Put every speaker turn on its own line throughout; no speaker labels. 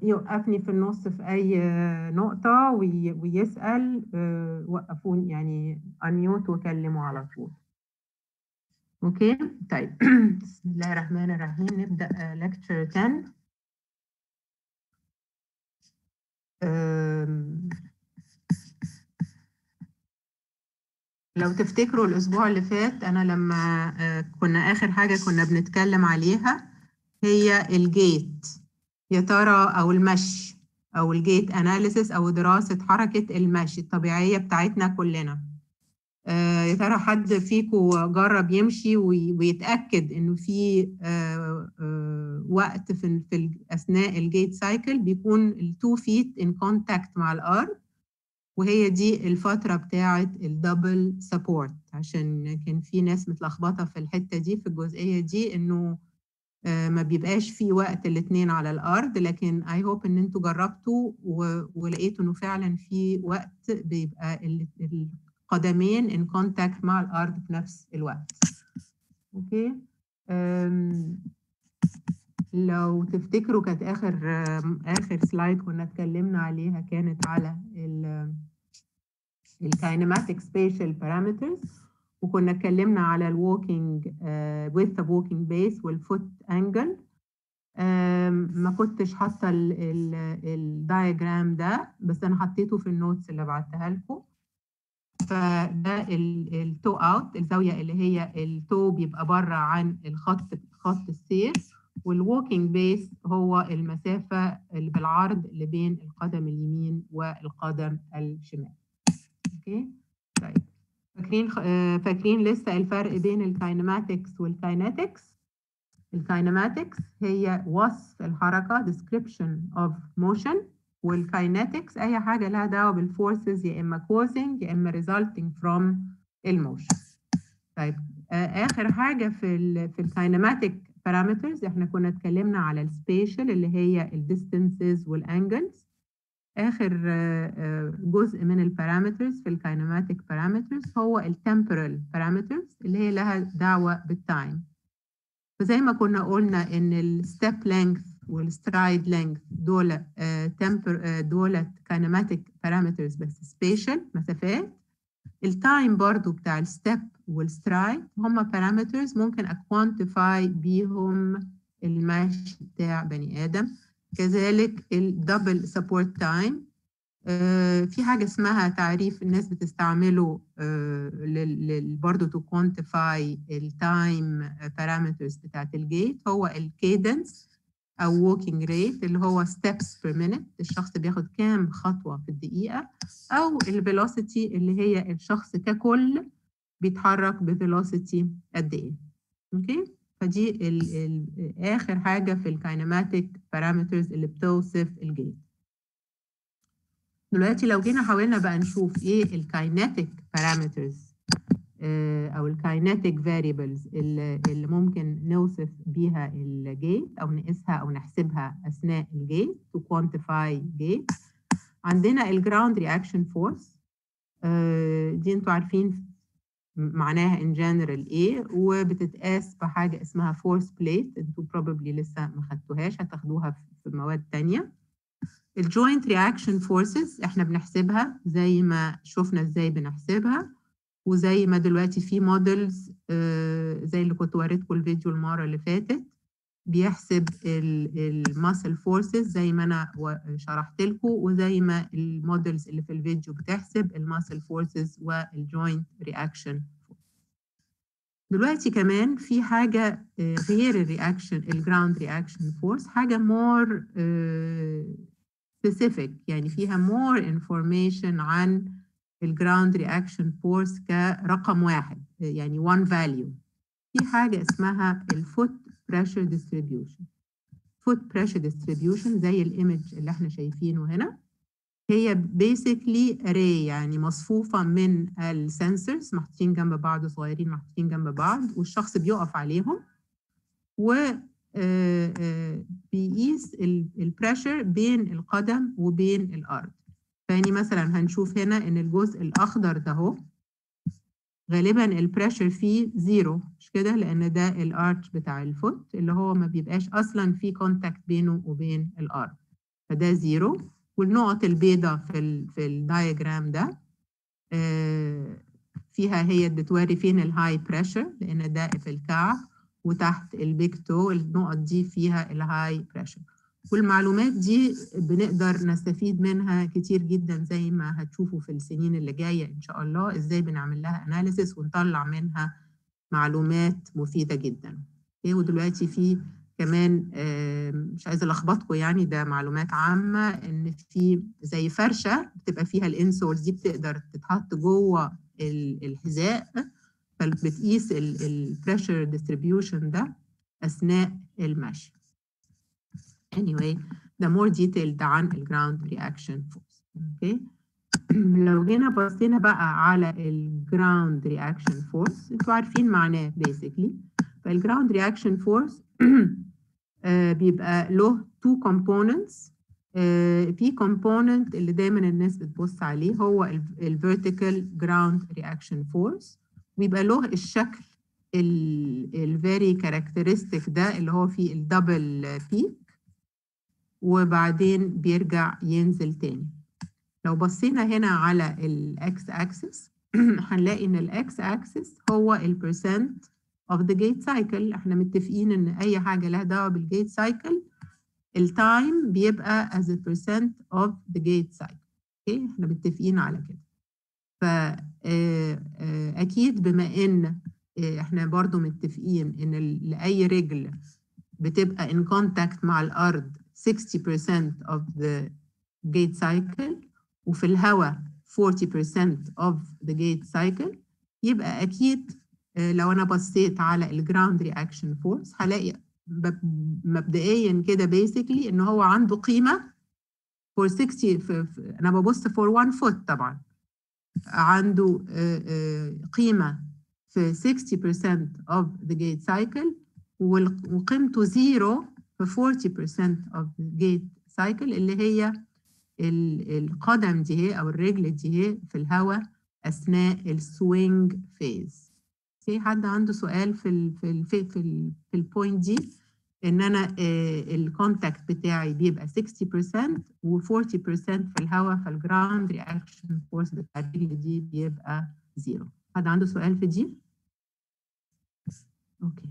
يوقفني في النص في أي نقطة وي ويسأل آآ وقّفوني يعني unmute وكلّموا على طول. أوكي، طيب بسم الله الرحمن الرحيم نبدأ lecture 10. آمم لو تفتكروا الأسبوع اللي فات أنا لمّا آآ كنا آخر حاجة كنا بنتكلم عليها هي الgait يا ترى أو المشي أو الgait analysis أو دراسة حركة المشي الطبيعية بتاعتنا كلنا. آآ يا ترى حد فيكم جرّب يمشي وي ويتأكد إنه في آآ آآ وقت في ال في ال أثناء الgait cycle بيكون ال2 feet in contact مع الأرض، وهي دي الفترة بتاعة الdouble support عشان كان في ناس متلخبطة في الحتة دي في الجزئية دي إنه آآ ما بيبقاش في وقت الاتنين على الأرض، لكن I hope إن أنتم جرّبتوا و ولقيتوا إنه فعلًا في وقت بيبقى ال القدمين in contact مع الأرض في نفس الوقت. أوكي، آمم لو تفتكروا كانت آخر آخر slide كنا اتكلمنا عليها كانت على ال الkinematic spatial parameters وكنا اتكلمنا على الwalking آآ width of walking base والfoot angle. آمم ما كنتش حاطة ال ال الdiagram ده بس أنا حطيته في الnotes اللي بعتها لكم. فده ال الtoe out الزاوية اللي هي الtoe بيبقى برّه عن الخط خط السير، والwalking base هو المسافة اللي بالعرض اللي بين القدم اليمين والقدم الشمال. أوكي، طيب فاكرين خ آآ فاكرين لسه الفرق بين الkinematics والkinetics؟ الkinematics هي وصف الحركة description of motion والkinetics أي حاجة لها دعوة بالforces يا إما causing يا إما resulting from الmotion. طيب آآ آخر حاجة في ال في الkinematic parameters إحنا كنا اتكلمنا على الspatial اللي هي الdistances والangles. آخر آآ جزء من الparameters في الkinematic parameters هو الtemporal parameters اللي هي لها دعوة بالtime. فزي ما كنا قلنا إن الstep length والstride length دول آآ temper آآ دولة kinematic parameters بس spatial مسافات. الtime برضه بتاع الstep والstride هم parameters ممكن أquantify بيهم المشي بتاع بني آدم. كذلك الdouble support time آآ في حاجة اسمها تعريف الناس بتستعمله آآ لل لل برضه to quantify الtime parameters بتاعة الgait هو الcadence أو walking rate اللي هو steps per minute الشخص بياخد كام خطوة في الدقيقة، أو الvelocity اللي هي الشخص ككل بيتحرك بvelocity قد إيه. أوكي، فدي ال ال آخر حاجة في الkinematic parameters اللي بتوصف الgait. دلوقتي لو جينا حاولنا بقى نشوف إيه الkinetic parameters آآ أو الkinetic variables ال اللي ممكن نوصف بيها الgait أو نقيسها أو نحسبها أثناء الgait to quantify gait. عندنا الground reaction force آآ دي أنتم عارفين معناها in general إيه، وبتتقاس بحاجة اسمها force plate أنتم probably لسه ما خدتوهاش هتاخدوها في مواد تانية. الjoint reaction forces إحنا بنحسبها زي ما شُفنا إزاي بنحسبها، وزي ما دلوقتي في models آآ زي اللي كنت وريتكم الفيديو المرة اللي فاتت، بيحسب ال الmuscle forces زي ما أنا و شرحت لكم، وزي ما الmodels اللي في الفيديو بتحسب الmuscle forces والjoint reaction force. دلوقتي كمان في حاجة آآ غير الreaction الground reaction force حاجة more آآ specific يعني فيها more information عن الground reaction force كرقم واحد يعني one value. في حاجة اسمها الfoot pressure distribution. foot pressure distribution زي الimage اللي إحنا شايفينه هنا. هي basically array يعني مصفوفة من الsensors محطوطين جنب بعض صغيرين محطوطين جنب بعض والشخص بيقف عليهم و آآ آآ بيقيس ال الpressure بين القدم وبين الأرض. فيعني مثلًا هنشوف هنا إن الجزء الأخضر ده أهو غالبًا الpressure فيه 0 مش كده؟ لأن ده الarch بتاع الfoot اللي هو ما بيبقاش أصلًا في contact بينه وبين الأرض. فده زيرو والنقط البيضاء في ال في الدايجرام ده آه، فيها هي بتوري فين الهاي بريشر لان ده في الكعب وتحت البيك تو النقط دي فيها الهاي بريشر والمعلومات دي بنقدر نستفيد منها كتير جدا زي ما هتشوفوا في السنين اللي جايه ان شاء الله ازاي بنعمل لها اناليسيس ونطلع منها معلومات مفيده جدا ايه ودلوقتي في كمان آه، مش عايزه الخبطكم يعني ده معلومات عامه ان في زي فرشه بتبقى فيها الانسولز دي بتقدر تتحط جوه ال- الحذاء فبتقيس البريشر ديستريبيوشن ده اثناء المشي anyway ده more detailed عن الجراوند رياكشن فورس اوكي لو جينا بصينا بقى على الجراوند رياكشن فورس انتوا عارفين معناه basically فالجراوند رياكشن فورس بيبقى له two components آه، في component اللي دايما الناس بتبص عليه هو ال vertical ground reaction force ويبقى له الشكل ال very characteristic ده اللي هو فيه الدبل بيك وبعدين بيرجع ينزل تاني لو بصينا هنا على الاكس اكسس هنلاقي ان الاكس اكسس هو البرسنت of the gate cycle احنا متفقين ان اي حاجه لها دعوه بالجيت سايكل التايم بيبقى as a percent of the gate cycle اوكي احنا متفقين على كده ف آه، آه، اكيد بما ان آه، احنا برضو متفقين ان ال- لاي رجل بتبقى in contact مع الارض 60% of the gate cycle وفي الهواء 40% of the gate cycle يبقى اكيد آه، لو انا بصيت على الجراوند رياكشن فورس هلاقي ب- مبدئيا كده بيسكلي ان هو عنده قيمه for 60 في في انا ببص for 1 foot طبعا عنده آه، آه، قيمه في 60% of the gate cycle وال- وقيمته زيرو في 40% of the gate cycle اللي هي ال- القدم دي هي او الرجل دي هي في الهواء اثناء السوينج فيز في حد عنده سؤال في ال في ال في ال في البوينت دي ان انا الكونتاكت بتاعي بيبقى 60% و40% في الهواء فالجراوند رياكشن فورس بتاع الرجل دي بيبقى زيرو حد عنده سؤال في دي؟ اوكي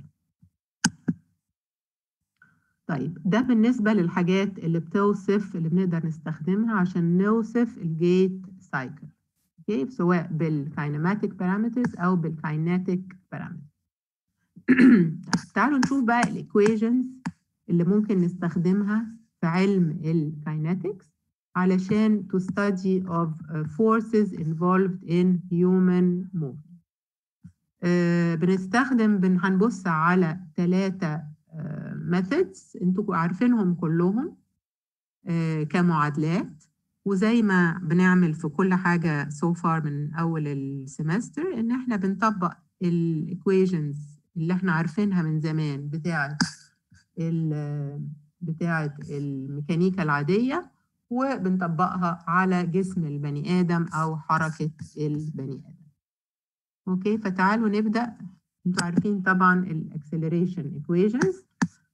طيب ده بالنسبة للحاجات اللي بتوصف اللي بنقدر نستخدمها عشان نوصف الجيت سايكل اوكي سواء بالكاينماتيك بارامترز او بالكايناتيك بارامترز تعالوا نشوف بقى الايكويشنز اللي ممكن نستخدمها في علم الكاينetics علشان to study of uh, forces involved in human movement. آه، بنستخدم بن هنبص على ثلاثة methods انتوا عارفينهم كلهم آه، كمعادلات وزي ما بنعمل في كل حاجة so far من أول السمستر إن إحنا بنطبق الإيكويشنز اللي إحنا عارفينها من زمان بتاعة ال بتاعة الميكانيكا العادية وبنطبقها على جسم البني آدم أو حركة البني آدم. أوكي فتعالوا نبدأ انتوا عارفين طبعا الاكسلريشن ايكويشنز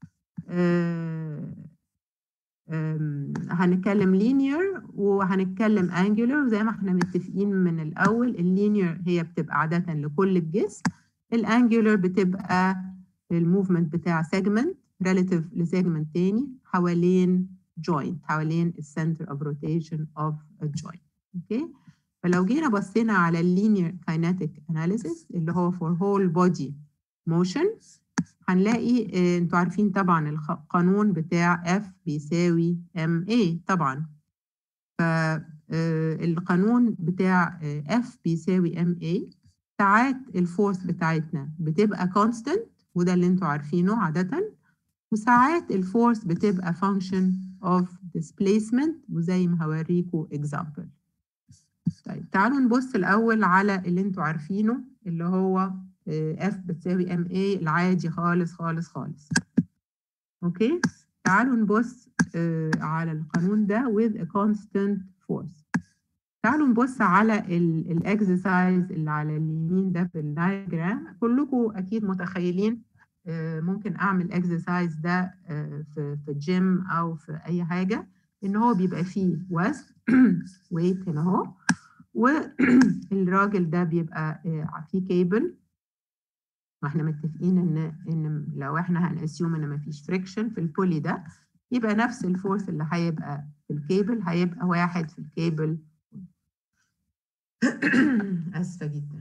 هنتكلم linear وهنتكلم angular زي ما احنا متفقين من الاول اللينير هي بتبقى عاده لكل الجسم الانجولار بتبقى الموفمنت بتاع segment relative لسيجمنت تاني حوالين joint حوالين السنتر اوف روتيشن اوف joint اوكي فلو جينا بصينا على اللينير كايناتيك اناليسيس اللي هو for whole body motion هنلاقي آه، انتوا عارفين طبعا القانون بتاع F بيساوي MA طبعا فالقانون بتاع آه، F بيساوي MA ساعات الفورس بتاعتنا بتبقى constant وده اللي انتوا عارفينه عادة وساعات الفورس بتبقى function of displacement وزي ما هوريكم example طيب تعالوا نبص الأول على اللي انتوا عارفينه اللي هو آه، F بتساوي ام اي العادي خالص خالص خالص اوكي تعالوا نبص آه، على القانون ده with a constant force تعالوا نبص على الاكسرسايز اللي على اليمين ده في الدايجرام كلكم اكيد متخيلين آه، ممكن اعمل اكسرسايز ده آه، في في الجيم او في اي حاجه ان هو بيبقى فيه وزن ويت هنا اهو والراجل ده بيبقى آه، فيه كيبل واحنا متفقين ان ان لو احنا هنأسيوم ان مفيش فريكشن في البولي ده يبقى نفس الفورس اللي هيبقى في الكيبل هيبقى واحد في الكيبل اسفه جدا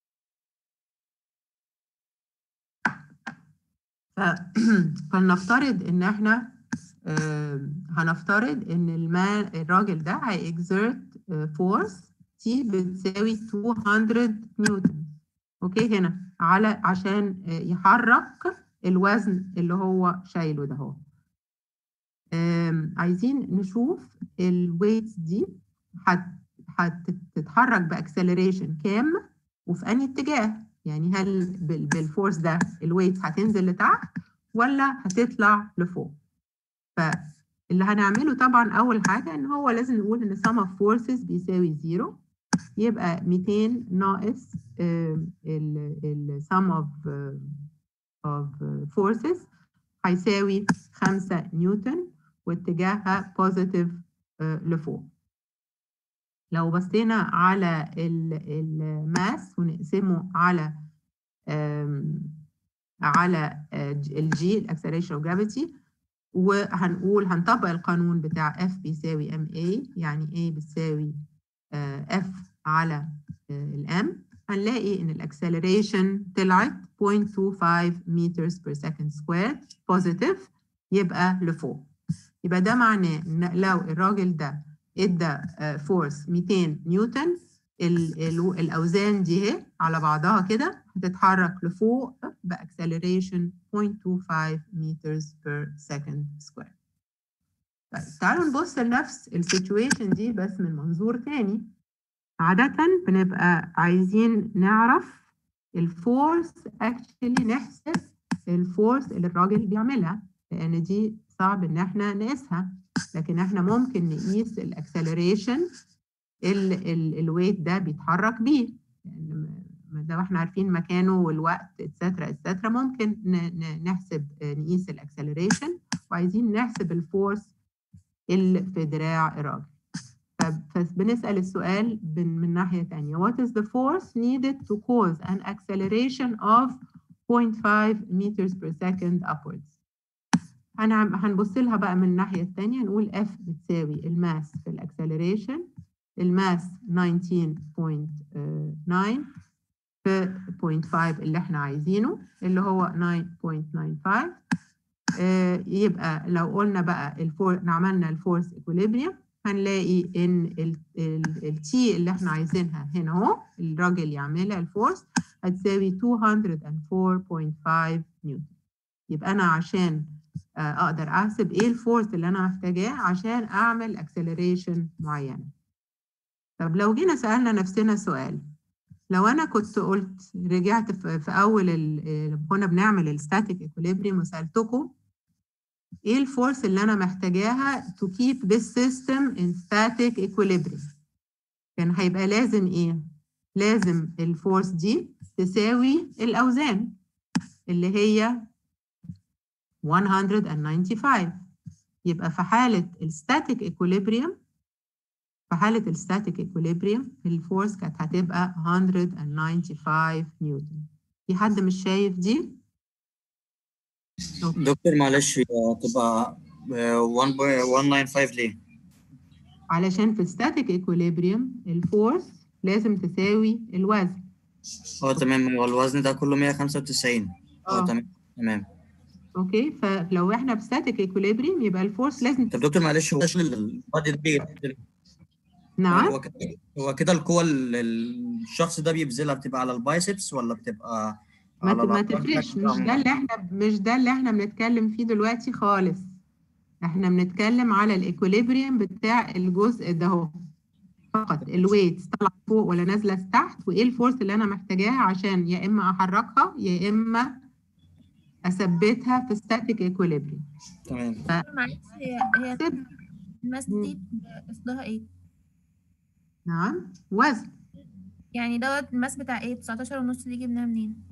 ف... فلنفترض ان احنا آه، هنفترض ان الما الراجل ده هيexert فورس تي بتساوي 200 نيوتن اوكي هنا على عشان آه، يحرك الوزن اللي هو شايله ده هو آم، عايزين نشوف الويتس دي هت- هتتحرك باكسلريشن كام وفي انهي اتجاه يعني هل بال- بالفورس ده الويتس هتنزل لتحت ولا هتطلع لفوق فاللي هنعمله طبعا اول حاجه ان هو لازم نقول ان sum of forces بيساوي زيرو يبقى 200 ناقص آم، ال ال sum of آه، of forces هيساوي 5 نيوتن واتجاهها بوزيتيف لفوق لو بصينا على الماس ونقسمه على آم، على الجي الاكسلريشن اوف جرافيتي وهنقول هنطبق القانون بتاع F بيساوي MA يعني A بتساوي آه، F على الام هنلاقي ان الاكسلريشن طلعت 0.25 meters per second squared بوزيتيف يبقى لفوق يبقى ده معناه ان لو الراجل ده ادى فورس 200 نيوتن ال- ال- الاوزان دي اهي على بعضها كده هتتحرك لفوق باكسلريشن 0.25 meters per second square طيب تعالوا نبص لنفس السيتويشن دي بس من منظور تاني عادة بنبقى عايزين نعرف الفورس اكشلي نحسب الفورس اللي الراجل بيعملها لان دي صعب ان احنا نقيسها لكن احنا ممكن نقيس الاكسلريشن الويت ده بيتحرك بيه لان ما دام احنا عارفين مكانه والوقت اتسترا اتسترا ممكن ن- ن- نحسب آه، نقيس الاكسلريشن وعايزين نحسب الفورس اللي في دراع الراجل طب فبنسأل السؤال بن- من ناحية تانية what is the force needed to cause an acceleration of 0.5 meters per second upwards هنعم- هنبص لها بقى من الناحية التانية نقول F بتساوي الماس في الاكسلريشن الماس 19.9 في 0.5 اللي احنا عايزينه اللي هو 9.95 آه، يبقى لو قلنا بقى الفور عملنا الفورس ايكوليبريم هنلاقي ان التي اللي احنا عايزينها هنا اهو الراجل يعملها الفورس هتساوي 204.5 نيوتن يبقى انا عشان آه، اقدر احسب ايه الفورس اللي انا محتاجاه عشان اعمل اكسلريشن معينه طب لو جينا سالنا نفسنا سؤال لو انا كنت قلت رجعت في في اول ال- لما كنا بنعمل الستاتيك ايكوليبريم وسالتكم ايه الفورس اللي انا محتاجاها to keep this system in static equilibrium كان هيبقى لازم ايه لازم الفورس دي تساوي الاوزان اللي هي 195 يبقى في حالة الستاتيك equilibrium في حالة الستاتيك equilibrium الفورس كانت هتبقى 195 نيوتن في حد مش شايف دي؟
دكتور معلش هي هتبقى آه، 1.195 ليه؟
علشان في الستاتيك equilibrium الفورس لازم تساوي الوزن
اه تمام هو الوزن ده كله 195 اه
اه
تمام تمام
اوكي فلو احنا في static equilibrium يبقى الفورس لازم
طب دكتور معلش هو البادي ده بي-
نعم
هو كده هو كده القوة اللي الشخص ده بيبذلها بتبقى على البايسبس ولا بتبقى
ما
على
ت- ما
الأرقام
تفرقش
بتاعت
مش ده اللي احنا مش ده اللي احنا بنتكلم فيه دلوقتي خالص احنا بنتكلم على الايكوليبريم بتاع الجزء ده اهو فقط الويت طالعه فوق ولا نازله تحت وايه الفورس اللي انا محتاجاها عشان يا اما احركها يا اما اثبتها في static equilibrium
تمام
معلش هي هي الماس دي قصدها ايه؟
نعم وزن
يعني دوت الماس بتاع ايه؟ 19 ونص دي جبناها منين؟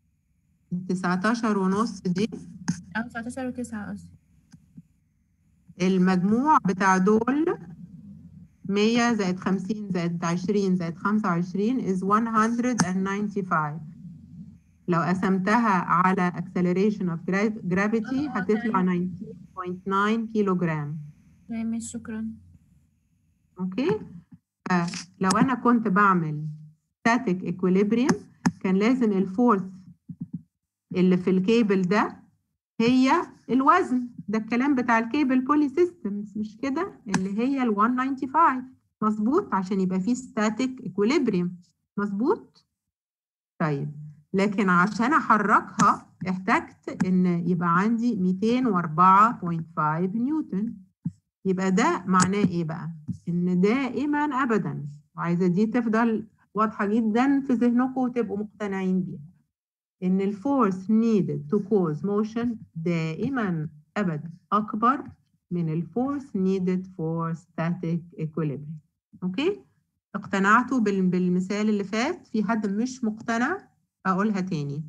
19 ونص دي
أو 19 و9 قصدي
المجموع بتاع دول 100 زائد 50 زائد 20 زائد 25 is 195 لو قسمتها على acceleration of gra- gravity
آه،
هتطلع 19.9 كيلو جرام
تمام شكرا
اوكي فلو انا كنت بعمل static equilibrium كان لازم الفورس اللي في الكيبل ده هي الوزن ده الكلام بتاع الكيبل بولي سيستمز مش كده اللي هي ال 195 مظبوط عشان يبقى فيه static equilibrium مظبوط طيب لكن عشان احركها احتجت ان يبقى عندي 204.5 نيوتن يبقى ده معناه ايه بقى ان دائما ابدا وعايزه دي تفضل واضحه جدا في ذهنكم وتبقوا مقتنعين بيها ان الفورس needed to cause motion دائما ابدا اكبر من الفورس needed for static equilibrium اوكي اقتنعتوا بال- بالمثال اللي فات في حد مش مقتنع اقولها تاني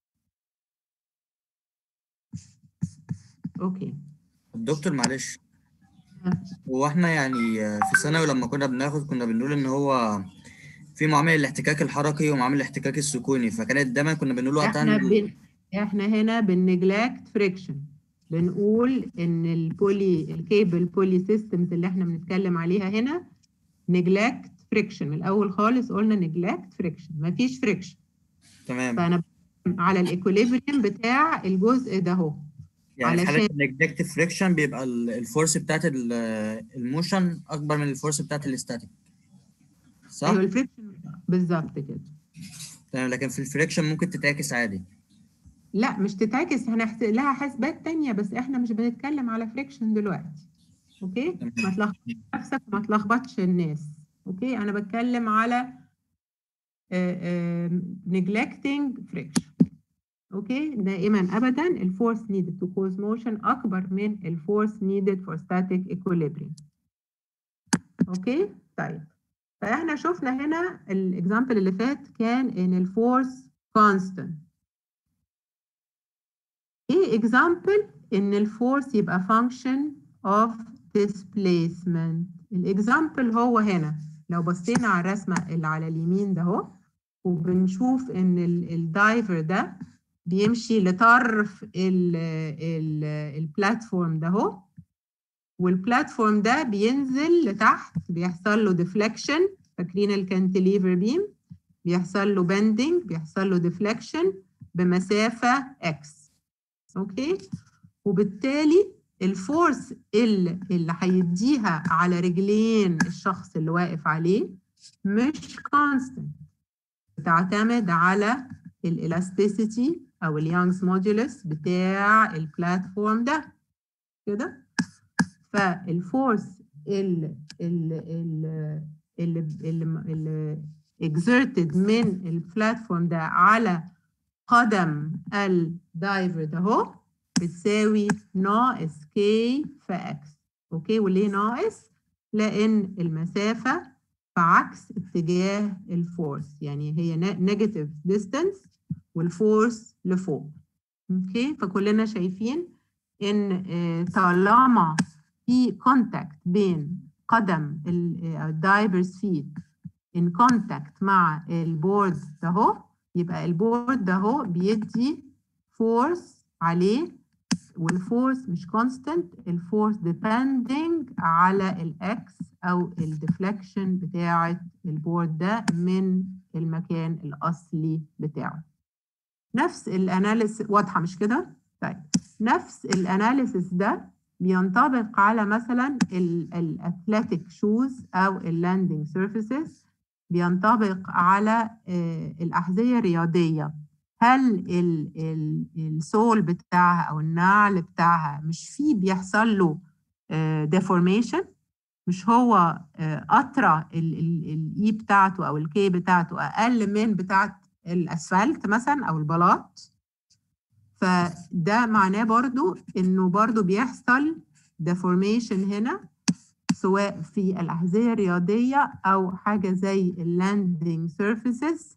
اوكي
الدكتور معلش
آه.
هو احنا يعني في ثانوي لما كنا بناخد كنا بنقول ان هو في معامل الاحتكاك الحركي ومعامل الاحتكاك السكوني فكانت دايما كنا بنقول وقتها
احنا
ان
بن... احنا هنا بنجلاكت فريكشن بنقول ان البولي الكيبل بولي سيستمز اللي احنا بنتكلم عليها هنا نجلاكت فريكشن من الاول خالص قلنا نجلاكت فريكشن مفيش فريكشن
تمام
فانا بتكلم على الايكوليبريم بتاع الجزء ده اهو
يعني في حالة
علشان-
النجلكتيف فريكشن بيبقى ال- الفورس بتاعت ال- الموشن اكبر من الفورس بتاعت الاستاتيك صح؟
ايوه الفريكشن بالظبط كده
تمام لكن في الفريكشن ممكن تتعكس عادي
لا مش تتعكس هنحسب لها حسبات تانية بس احنا مش بنتكلم على فريكشن دلوقتي اوكي
تمام.
ما تلخبطش نفسك وما تلخبطش الناس اوكي انا بتكلم على neglecting friction اوكي دائما ابدا الفورس needed to cause motion اكبر من الفورس needed for static equilibrium اوكي طيب فاحنا شفنا هنا الاكزامبل اللي فات كان ان الفورس constant ايه example ان الفورس يبقى function of displacement الاكزامبل هو هنا لو بصينا على الرسمه اللي على اليمين ده اهو وبنشوف ان ال- الدايفر ده بيمشي لطرف ال- ال- البلاتفورم ده اهو والبلاتفورم ده بينزل لتحت بيحصل له ديفليكشن فاكرين الكانتليفر بيم بيحصل له بندنج بيحصل له ديفليكشن بمسافه اكس اوكي وبالتالي الفورس اللي اللي هيديها على رجلين الشخص اللي واقف عليه مش كونستنت بتعتمد على الالاستيسيتي او اليانجز مودولس بتاع البلاتفورم ده كده فالفورس اللي اللي اللي اللي, اللي exerted من البلاتفورم ده على قدم الدايفر ده اهو بتساوي ناقص كي في اكس اوكي وليه ناقص لان المسافه في عكس اتجاه الفورس يعني هي نيجاتيف ديستانس والفورس لفوق اوكي فكلنا شايفين ان آه، طالما في كونتاكت بين قدم الدايفرز فيت ان كونتاكت مع البورد ده اهو يبقى البورد ده اهو بيدي فورس عليه والفورس مش كونستنت الفورس depending على الاكس او الديفليكشن بتاعه البورد ده من المكان الاصلي بتاعه نفس الاناليسيس واضحه مش كده طيب نفس الاناليسيس ده بينطبق على مثلا الاثليتيك شوز او اللاندنج سيرفيسز بينطبق على آه، الاحذيه الرياضيه هل ال- ال- السول بتاعها او النعل بتاعها مش فيه بيحصل له ديفورميشن مش هو آه، قطره الاي بتاعته او الكي بتاعته اقل من بتاعه الاسفلت مثلا او البلاط فده معناه برضو انه برضو بيحصل ديفورميشن هنا سواء في الاحذيه الرياضيه او حاجه زي اللاندنج سيرفيسز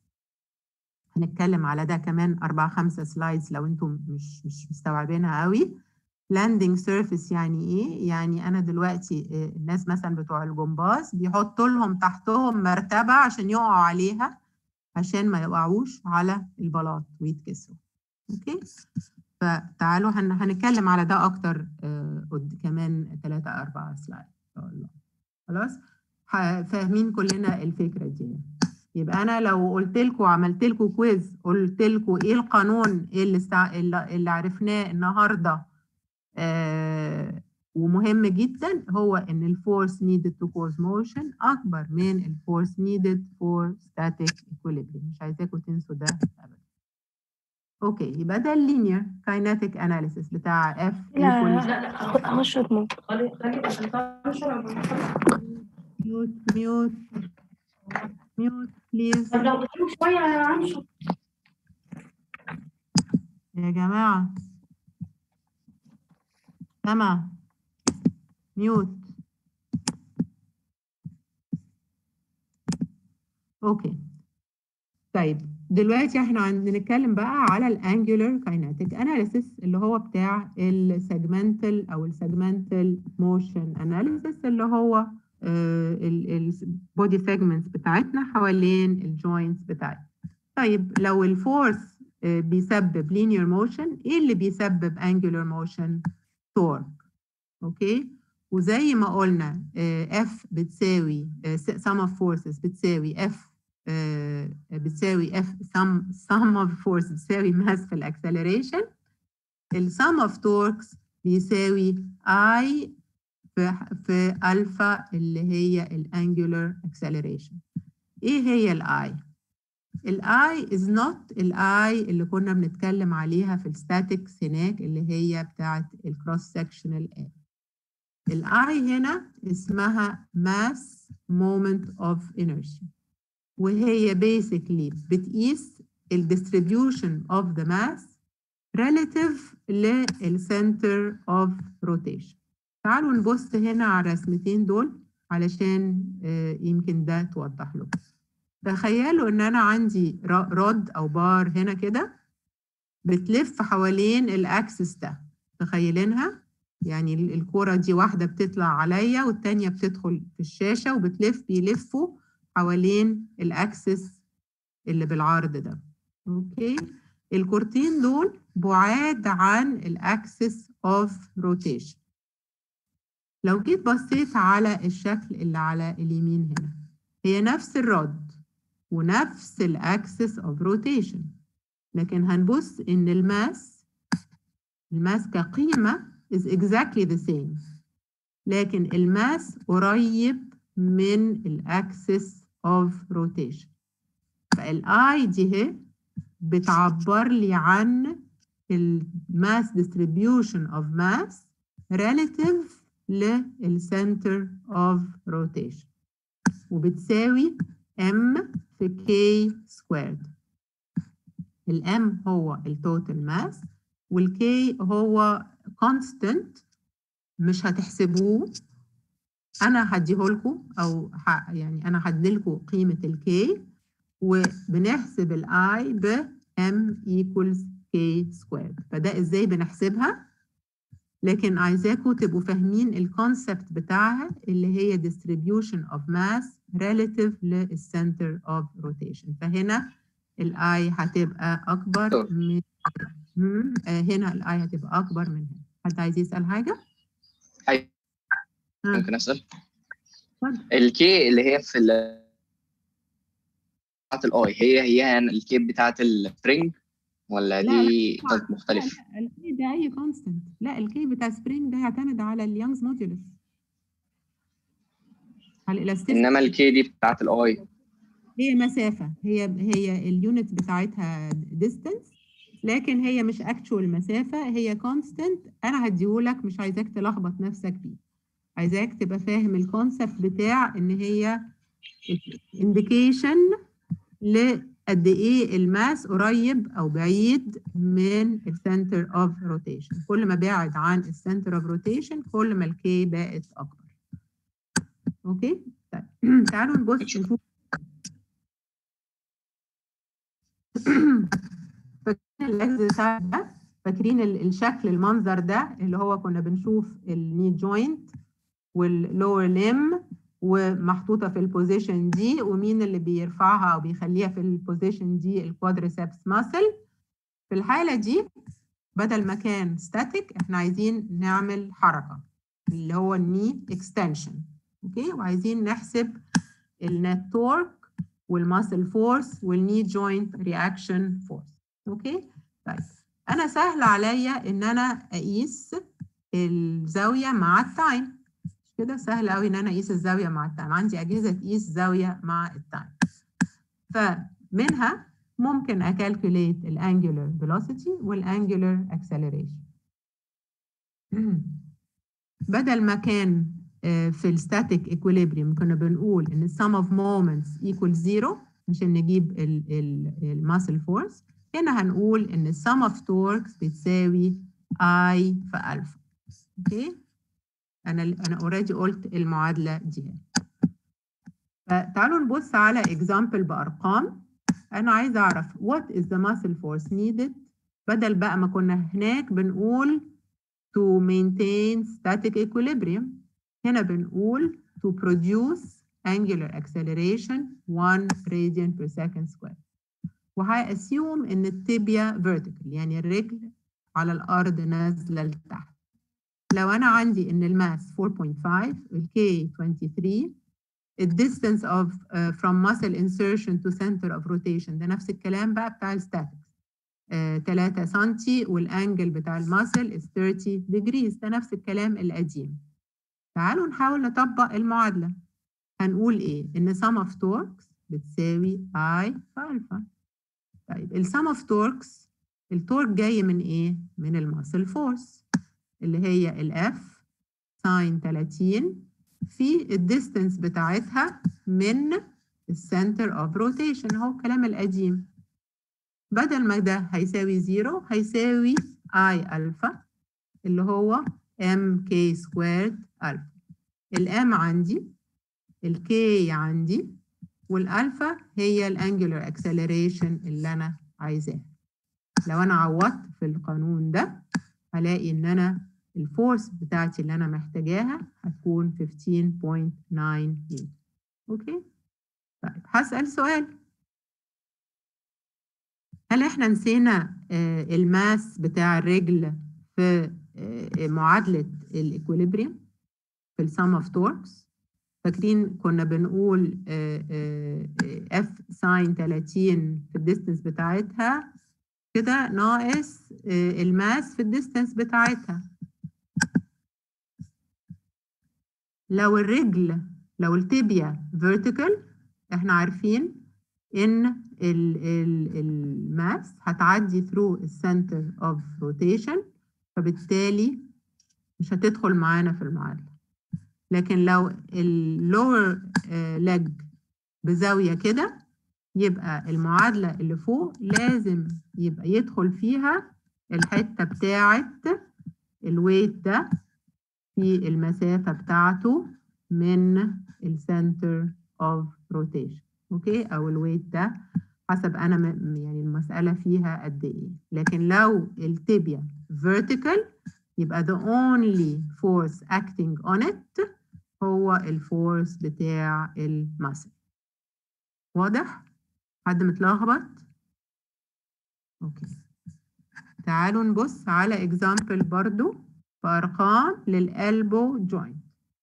هنتكلم على ده كمان أربعة خمسة سلايدز لو انتم مش مش مستوعبينها قوي لاندنج سيرفيس يعني ايه يعني انا دلوقتي آه، الناس مثلا بتوع الجمباز بيحطوا لهم تحتهم مرتبه عشان يقعوا عليها عشان ما يقعوش على البلاط ويتكسروا اوكي فتعالوا هن... هنتكلم على ده اكتر آه، قد- كمان ثلاثة أربعة سلايد ان شاء الله خلاص ح- فاهمين كلنا الفكرة دي يبقى انا لو قلت لكم عملت لكم كويز قلت لكم ايه القانون إيه اللي, استع... اللي اللي عرفناه النهارده آه ومهم جدا هو ان الفورس needed to cause motion اكبر من الفورس needed for static equilibrium مش عايزاكم تنسوا ده ابدا اوكي يبقى ده اللينير كايناتيك اناليسيس بتاع اف
لا لا خش اضمن
ميوت ميوت ميوت بليز
طب لو بتروح شوية عن
يا جماعة سما ميوت اوكي طيب دلوقتي احنا عن- بنتكلم بقى على الانجولار كايناتيك اناليسيس اللي هو بتاع السيجمنتال او السيجمنتال موشن اناليسيس اللي هو البودي سيجمنتس بتاعتنا حوالين الجوينتس بتاعتنا طيب لو الفورس آه، بيسبب linear motion ايه اللي بيسبب angular motion torque اوكي وزي ما قلنا آه، F بتساوي آه، sum of forces بتساوي F آه، بتساوي F sum sum of forces بتساوي mass في الاكسلريشن ال sum of torques بيساوي I في في الفا اللي هي الانجولار acceleration ايه هي الاي الاي is not الاي اللي كنا بنتكلم عليها في الستاتيكس هناك اللي هي بتاعت الكروس سكشنال area الاي هنا اسمها mass moment of inertia وهي basically بتقيس ال distribution of the mass relative للcenter of rotation تعالوا نبص هنا على الرسمتين دول علشان آه، يمكن ده توضح لكم تخيلوا ان انا عندي ر- رد او بار هنا كده بتلف حوالين الاكسس ده تخيلينها يعني ال- الكرة دي واحدة بتطلع عليا والتانية بتدخل في الشاشة وبتلف بيلفوا حوالين الاكسس اللي بالعرض ده اوكي الكورتين دول بعاد عن الاكسس اوف روتيشن لو جيت بصيت على الشكل اللي على اليمين هنا هي نفس الرد ونفس الاكسس اوف روتيشن لكن هنبص ان الماس الماس كقيمة is exactly the same لكن الماس قريب من الاكسس اوف روتيشن فالاي دي هي بتعبر لي عن الماس distribution of mass relative للcenter of rotation وبتساوي m في k squared الام هو التوتال ماس والكي هو constant مش هتحسبوه انا هديهولكم او ح... يعني انا هديلكم قيمه الكي وبنحسب الاي ب m equals k squared فده ازاي بنحسبها لكن عايزاكم تبقوا فاهمين الكونسبت بتاعها اللي هي distribution of mass relative للcenter of rotation فهنا الاي هتبقى اكبر من مم، آه، هنا الاي هتبقى اكبر من هنا حد عايز يسأل حاجة؟
أي.
مم.
ممكن اسال
اتفضل.
الكي اللي هي في ال بتاعت الاي هي هي الكي بتاعت السبرينج ولا
لا،
دي
طبعاً.
طب مختلف
لا لا الكي ده اي كونستنت لا الكي بتاع سبرينج ده يعتمد على اليانجز مودولس على الالاستيك
انما الكي دي بتاعت الاي
هي مسافة هي هي اليونت بتاعتها ديستانس لكن هي مش اكتشوال مسافة هي كونستنت انا هديهولك مش عايزاك تلخبط نفسك بيه عايزاك تبقى فاهم الكونسبت بتاع ان هي انديكيشن لقد ايه الماس قريب او بعيد من السنتر اوف روتيشن كل ما بعد عن السنتر اوف روتيشن كل ما الكي بقت اكبر اوكي طيب تعالوا نبص نشوف فاكرين الاكسرسايز ده فاكرين ال- الشكل المنظر ده اللي هو كنا بنشوف الني جوينت واللور ليم ومحطوطه في البوزيشن دي ومين اللي بيرفعها او بيخليها في البوزيشن دي الكوادريسبس ماسل في الحاله دي بدل ما كان ستاتيك احنا عايزين نعمل حركه اللي هو الني اكستنشن اوكي وعايزين نحسب النت تورك والماسل فورس والني جوينت رياكشن فورس اوكي طيب انا سهل عليا ان انا اقيس الزاويه مع التايم مش كده سهل قوي ان انا اقيس الزاويه مع التايم عندي اجهزه تقيس زاويه مع التايم فمنها ممكن اكالكوليت الانجولار فيلوسيتي والانجولار اكسلريشن بدل ما كان آه، في الستاتيك equilibrium كنا بنقول ان sum of moments equals zero عشان نجيب الماسل فورس هنا هنقول ان sum of torques بتساوي I في ألفا اوكي انا انا اوريدي قلت المعادله دي فتعالوا نبص على example بارقام انا عايزه اعرف what is the muscle force needed بدل بقى ما كنا هناك بنقول to maintain static equilibrium هنا بنقول to produce angular acceleration 1 radian per second square وهأسيوم إن التibia vertical يعني الرجل على الأرض نازلة لتحت لو أنا عندي إن الماس 4.5 الكي 23 ال distance of uh, from muscle insertion to center of rotation ده نفس الكلام بقى بتاع الستاتكس uh, 3 سنتي والانجل بتاع الماسل is 30 degrees ده نفس الكلام القديم تعالوا نحاول نطبق المعادلة هنقول إيه؟ إن sum of torques بتساوي I في ألفا طيب ال sum of torques التورك جاي من إيه؟ من الماسل فورس اللي هي ال F ساين 30 في الديستنس بتاعتها من السنتر اوف روتيشن هو الكلام القديم بدل ما ده هيساوي زيرو هيساوي I ألفا اللي هو ام كي سكويرد الفا الام عندي الكي عندي والالفا هي الانجولار اكسلريشن اللي انا عايزاها لو انا عوضت في القانون ده هلاقي ان انا الفورس بتاعتي اللي انا محتاجاها هتكون 15.9 نيوتن اوكي طيب هسأل سؤال هل احنا نسينا آه الماس بتاع الرجل في معادلة الإكوليبريم في السم اوف توركس فاكرين كنا بنقول اف ساين 30 في الديستنس بتاعتها كده ناقص الماس في الديستنس بتاعتها لو الرجل لو التibia vertical احنا عارفين ان الماس هتعدي through السنتر اوف روتيشن فبالتالي مش هتدخل معانا في المعادلة لكن لو اللور لج بزاوية كده يبقى المعادلة اللي فوق لازم يبقى يدخل فيها الحتة بتاعة الويت ده في المسافة بتاعته من السنتر اوف روتيشن اوكي او الويت ده حسب انا يعني المسألة فيها قد ايه لكن لو التibia vertical يبقى the only force acting on it هو الفورس بتاع المسل واضح؟ حد متلخبط؟ اوكي تعالوا نبص على example برضو بأرقام للألبو جوينت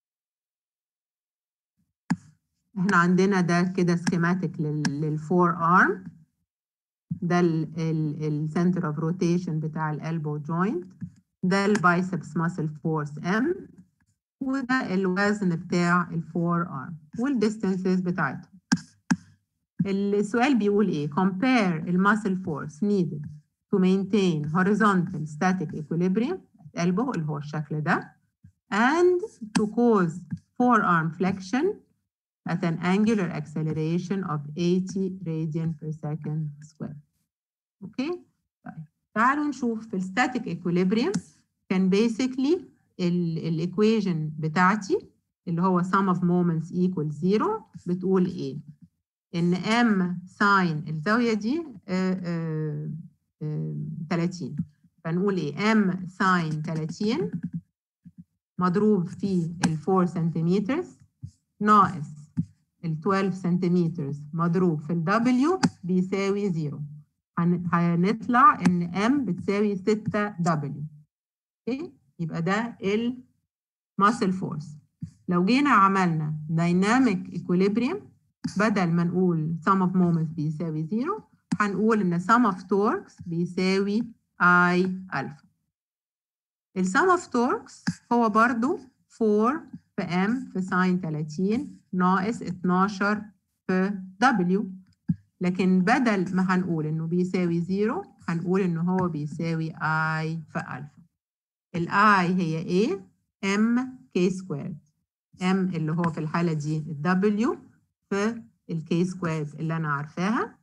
احنا عندنا ده كده سكيماتيك للفور ارم ده السنتر اوف روتيشن بتاع الالبو جوينت ده البايسبس ماسل فورس ام وده الوزن بتاع الفور ارم والديستانسز بتاعتهم السؤال بيقول ايه compare الماسل فورس needed to maintain horizontal static equilibrium elbow اللي هو الشكل ده and to cause forearm flexion at an angular acceleration of 80 radian per second square. اوكي؟ طيب تعالوا نشوف في الستاتيك equilibrium كان basically الايكويشن بتاعتي اللي هو sum of moments equals zero بتقول ايه؟ ان m ساين الزاويه دي آآ آآ 30 فنقول ايه ام ساين 30 مضروب في ال 4 سنتيمتر ناقص ال 12 سنتيمتر مضروب في ال W بيساوي 0 هن- هنطلع ان M بتساوي 6 W اوكي يبقى ده ال muscle force لو جينا عملنا dynamic equilibrium بدل ما نقول sum of moments بيساوي 0 هنقول ان sum of torques بيساوي I alpha ال sum of torques هو برضو 4 في M في ساين 30 ناقص 12 في W لكن بدل ما هنقول انه بيساوي 0 هنقول انه هو بيساوي I في ألفا ال I هي ايه؟ M K squared M اللي هو في الحالة دي ال W في ال K squared اللي أنا عارفاها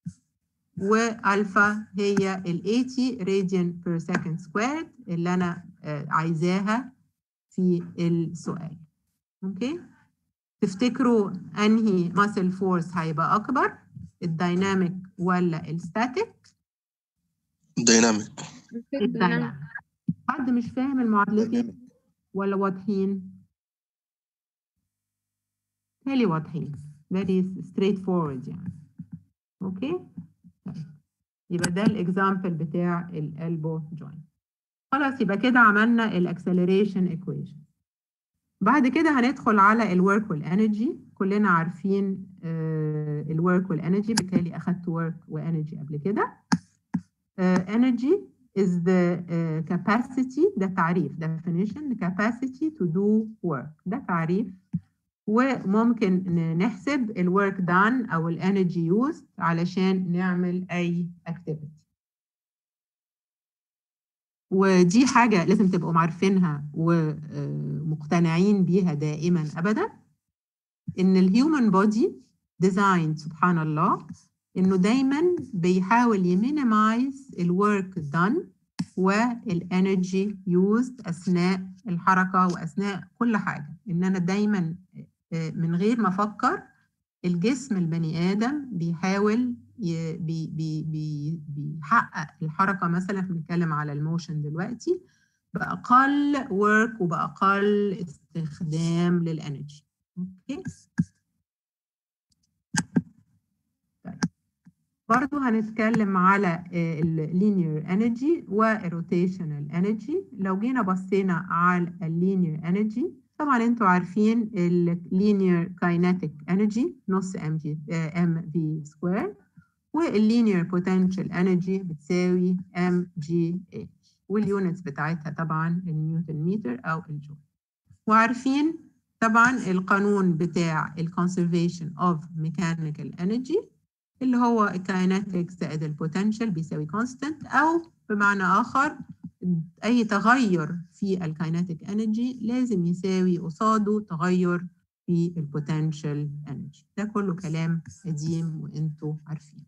والفا هي ال 80 radian per second squared اللي أنا آه، عايزاها في السؤال اوكي تفتكروا انهي muscle force هيبقى اكبر الدايناميك ولا الستاتيك
دايناميك
الدايناميك حد مش فاهم المعادلتين
دايناميك.
ولا واضحين تالي واضحين very straightforward يعني اوكي طيب. يبقى ده الاكزامبل بتاع الالبو جوينت خلاص يبقى كده عملنا الاكسلريشن ايكويشن بعد كده هندخل على الورك والانرجي كلنا عارفين الورك والانرجي بالتالي اخدت ورك وانرجي قبل كده energy is the uh, capacity ده تعريف definition the capacity to do work ده تعريف وممكن ن- نحسب ال work done أو ال energy used علشان نعمل أي activity ودي حاجة لازم تبقوا عارفينها ومقتنعين بيها دائما أبدا إن الهيومن بودي ديزاين سبحان الله إنه دايما بيحاول يمينيمايز الورك done والانرجي يوزد أثناء الحركة وأثناء كل حاجة إن أنا دايما آه، من غير ما أفكر الجسم البني آدم بيحاول ي- بي بي بي بيحقق الحركة مثلا احنا بنتكلم على الموشن دلوقتي بأقل ورك وبأقل استخدام للانرجي اوكي طيب برضو هنتكلم على اللينير انرجي والروتيشنال انرجي لو جينا بصينا على اللينير انرجي طبعا انتوا عارفين اللينير كايناتيك انرجي نص ام جي ام في سكوير واللينير بوتنشال انرجي بتساوي ام جي اتش واليونتس بتاعتها طبعا النيوتن متر او الجول وعارفين طبعا القانون بتاع الكونسرفيشن اوف ميكانيكال انرجي اللي هو الكايناتيك زائد البوتنشال بيساوي كونستانت او بمعنى اخر اي تغير في الكايناتيك انرجي لازم يساوي قصاده تغير في البوتنشال انرجي ده كله كلام قديم وانتوا عارفين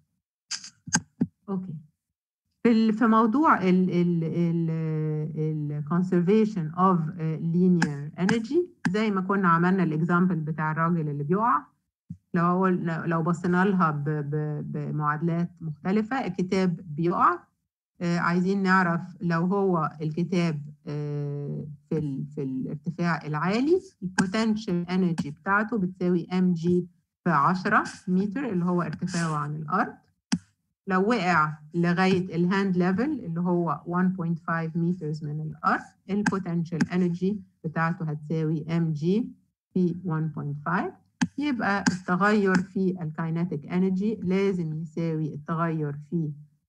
اوكي في ال- في موضوع ال ال ال ال conservation of uh, linear energy زي ما كنا عملنا الاكزامبل بتاع الراجل اللي بيقع لو هو لو لو بصينا لها ب- ب- بمعادلات مختلفة الكتاب بيقع آه، عايزين نعرف لو هو الكتاب آه، في ال في الارتفاع العالي البوتنشال انرجي بتاعته بتساوي ام جي في 10 متر اللي هو ارتفاعه عن الارض لو وقع لغايه الهاند ليفل اللي هو 1.5 مترز من الارض البوتنشال انرجي بتاعته هتساوي ام جي في 1.5 يبقى التغير في الكايناتيك انرجي لازم يساوي التغير في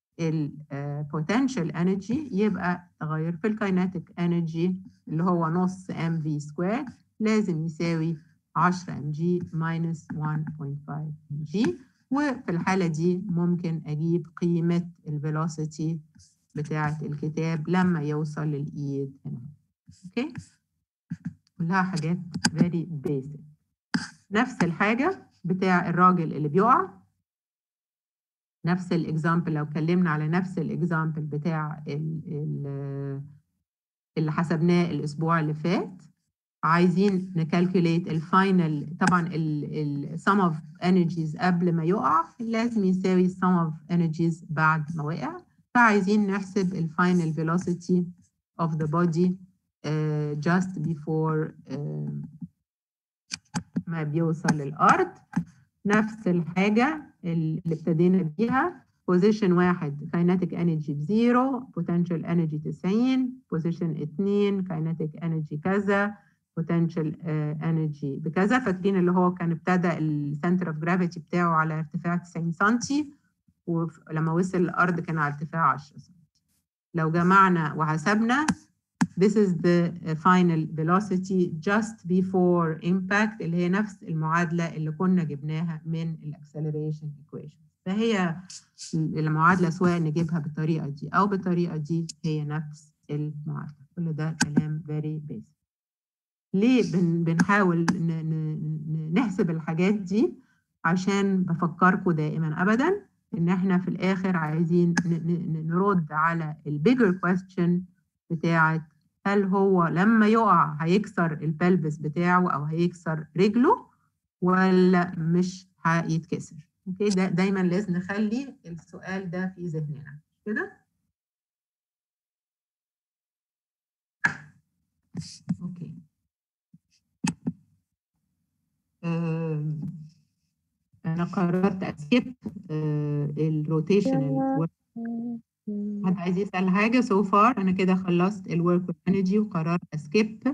البوتنشال انرجي يبقى التغير في الكايناتيك انرجي اللي هو نص ام في سكوير لازم يساوي 10 ام جي ماينس 1.5 ام جي وفي الحالة دي ممكن أجيب قيمة الفيلوسيتي بتاعة الكتاب لما يوصل للإيد هنا أوكي كلها حاجات very basic نفس الحاجة بتاع الراجل اللي بيقع نفس الاكزامبل لو اتكلمنا على نفس الاكزامبل بتاع ال ال اللي حسبناه الاسبوع اللي فات عايزين نكالكوليت الفاينل طبعا ال sum of energies قبل ما يقع لازم يساوي sum of energies بعد ما وقع فعايزين نحسب الفاينل velocity of the body uh, just before uh, ما بيوصل للأرض نفس الحاجة اللي ابتدينا بيها position واحد kinetic energy بزيرو potential energy 90 position اتنين kinetic energy كذا potential uh, energy بكذا فاكرين اللي هو كان ابتدى السنتر اوف جرافيتي بتاعه على ارتفاع 90 سنتي ولما وصل الأرض كان على ارتفاع 10 سنتي لو جمعنا وحسبنا This is the final velocity just before impact اللي هي نفس المعادلة اللي كنا جبناها من الاكسلريشن equation فهي المعادلة سواء نجيبها بالطريقة دي أو بالطريقة دي هي نفس المعادلة كل ده كلام very basic ليه بن بنحاول نحسب الحاجات دي عشان بفكركم دائما أبدا إن إحنا في الآخر عايزين نرد على البيجر question بتاعت هل هو لما يقع هيكسر البلبس بتاعه او هيكسر رجله ولا مش هيتكسر اوكي ده دايما لازم نخلي السؤال ده في ذهننا كده اوكي انا قررت اسكيب الروتيشن حد عايز يسأل حاجة so far أنا كده خلصت الورك والانرجي وقررت اسكيب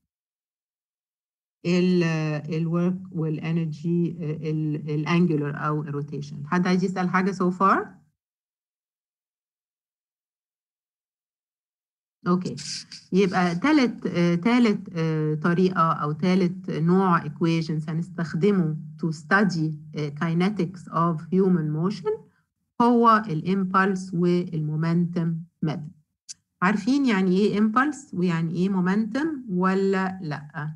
الورك والانرجي الانجولار أو الروتيشن حد عايز يسأل حاجة so far؟ اوكي يبقى تالت آه تالت آه طريقة أو تالت نوع equations هنستخدمه to study uh, kinetics of human motion هو الامبلس والمومنتم ميثود عارفين يعني ايه امبلس ويعني ايه مومنتم ولا لا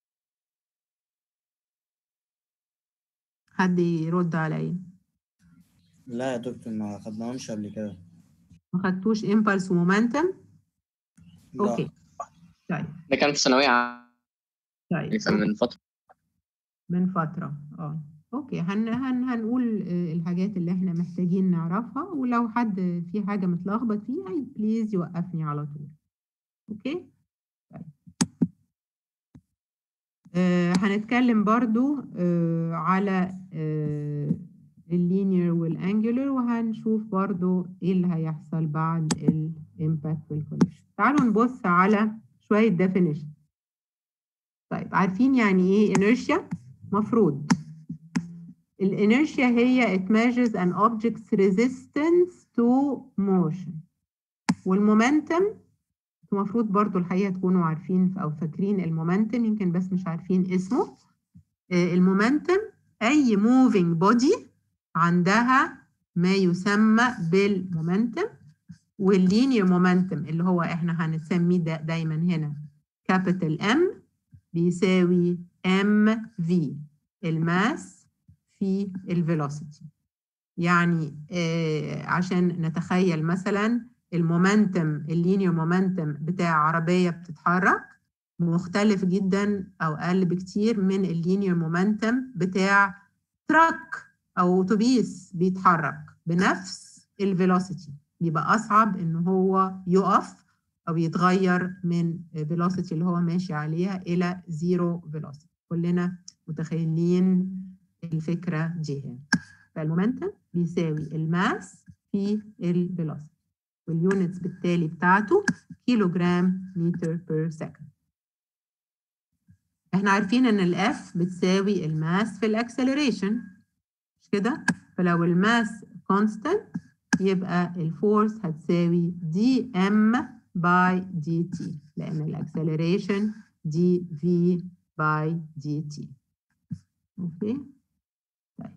حد يرد عليا
لا يا دكتور ما خدناهمش قبل كده
ما خدتوش امبلس ومومنتم
لا.
اوكي طيب
ده كان في ثانوية عامة
طيب
كان من فترة
من فترة اه اوكي هن هن هنقول آه، الحاجات اللي احنا محتاجين نعرفها ولو حد في حاجة متلخبط فيها بليز يوقفني على طول اوكي طيب آه هنتكلم برضو آه على آه اللينير والانجولار وهنشوف برضو ايه اللي هيحصل بعد الامباكت والكوليشن تعالوا نبص على شوية definition طيب عارفين يعني ايه inertia مفروض الانيرشيا هي it measures an object's resistance to motion والمومنتم المفروض برضو الحقيقة تكونوا عارفين أو فاكرين المومنتم يمكن بس مش عارفين اسمه آه، المومنتم أي moving body عندها ما يسمى بالمومنتم واللينير مومنتم اللي هو احنا هنسميه دا دايما هنا capital M بيساوي mv الماس في الفيلوسيتي يعني آه عشان نتخيل مثلا المومنتم اللينير مومنتم بتاع عربية بتتحرك مختلف جدا أو أقل بكتير من اللينير مومنتم بتاع تراك أو أتوبيس بيتحرك بنفس الفيلوسيتي بيبقى أصعب إن هو يقف أو يتغير من velocity اللي هو ماشي عليها إلى زيرو velocity كلنا متخيلين الفكرة دي هنا فالمومنتم بيساوي الماس في الفيلوسيتي واليونتس بالتالي بتاعته كيلو جرام متر بير سكند احنا عارفين ان الاف بتساوي الماس في الاكسلريشن مش كده فلو الماس كونستانت يبقى الفورس هتساوي دي ام باي دي تي لان الاكسلريشن دي في باي دي تي اوكي طيب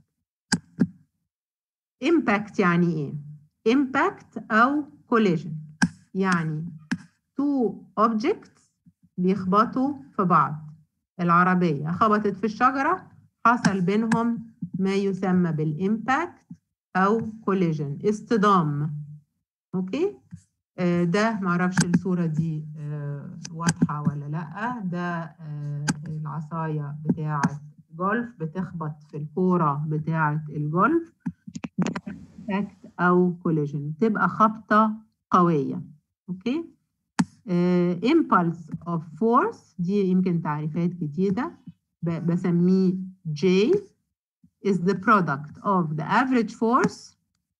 impact يعني ايه impact او collision يعني two objects بيخبطوا في بعض العربية خبطت في الشجرة حصل بينهم ما يسمى بالإمباكت أو collision اصطدام أوكي آه ده معرفش الصورة دي آه واضحة ولا لأ ده آه العصاية بتاعة جولف بتخبط في الكورة بتاعة الجولف impact أو collision تبقى خبطة قوية أوكي آه impulse of force دي يمكن تعريفات جديدة ب- بسميه J is the product of the average force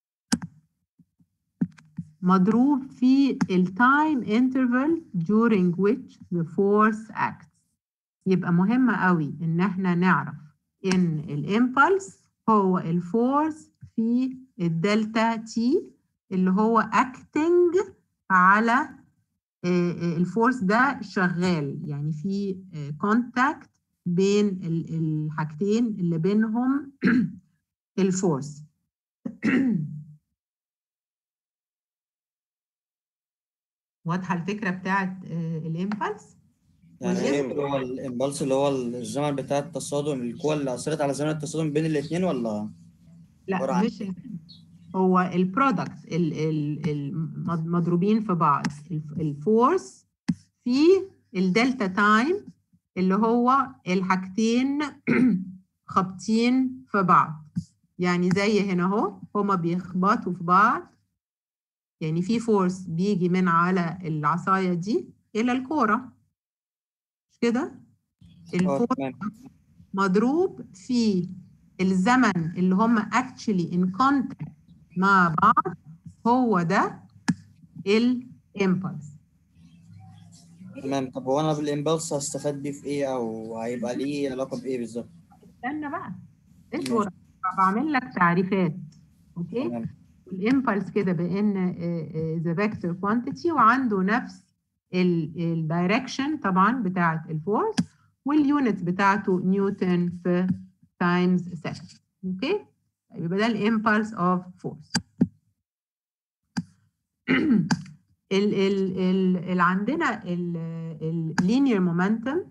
مضروب في ال time interval during which the force acts يبقى مهم قوي ان احنا نعرف ان الامبلس هو الفورس في الدلتا تي اللي هو acting على آه، آه، الفورس ده شغال يعني في كونتاكت بين ال- الحاجتين اللي بينهم الفورس واضحة الفكرة بتاعت الامبلس
يعني
والإيه؟
اللي هو الامبلس اللي هو الزمن بتاع التصادم القوة اللي أثرت على زمن التصادم بين الاتنين ولا
لا
عبارة عن
مش هو البرودكت المضروبين في بعض الف- الفورس في الدلتا تايم اللي هو الحاجتين خابطين في بعض يعني زي هنا اهو هما بيخبطوا في بعض يعني في فورس بيجي من على العصاية دي إلى الكورة مش كده؟
اه
الفورس
تمام
مضروب في الزمن اللي هم actually in contact مع بعض هو ده الامبلس
تمام طب هو أنا بالامبلس هستفاد بيه في إيه أو هيبقى ليه علاقة بإيه بالظبط؟
استنى بقى اصبر بعمل لك تعريفات اوكي
تمام
الامبلس كده بان ذا فيكتور كوانتيتي وعنده نفس الدايركشن طبعا بتاعه الفورس واليونت بتاعته نيوتن في تايمز سكند اوكي طيب يبقى ده الامبلس اوف فورس ال ال ال ال عندنا اللينير مومنتم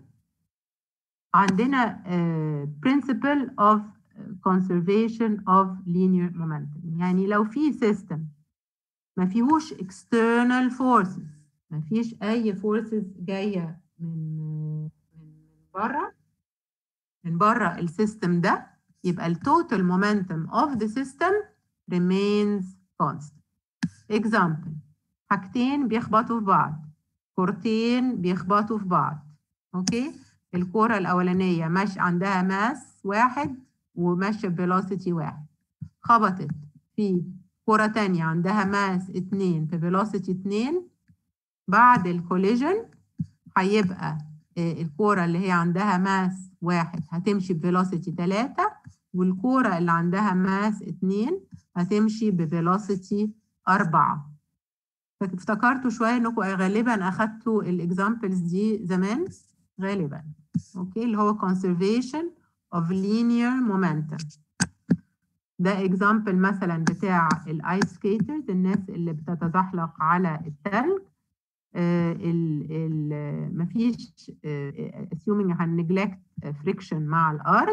عندنا uh, principle of conservation of linear momentum يعني لو في system ما فيهوش external forces ما فيش أي forces جاية من من بره من بره السيستم ده يبقى ال total momentum of the system remains constant. Example حاجتين بيخبطوا في بعض كورتين بيخبطوا في بعض اوكي الكرة الأولانية ماشي عندها ماس واحد وماشية بفيلوسيتي واحد خبطت في كرة تانية عندها ماس اتنين في فيلوسيتي اتنين بعد الكوليجن هيبقى آه، الكرة اللي هي عندها ماس واحد هتمشي بفيلوسيتي تلاتة والكرة اللي عندها ماس اتنين هتمشي بفيلوسيتي أربعة افتكرتوا شوية انكم غالبا اخدتوا الاكزامبلز دي زمان غالبا اوكي اللي هو conservation of linear momentum ده اكزامبل مثلا بتاع الايس سكيترز الناس اللي بتتزحلق على التلج آه ال ال مفيش آه assuming هنجلكت فريكشن مع الارض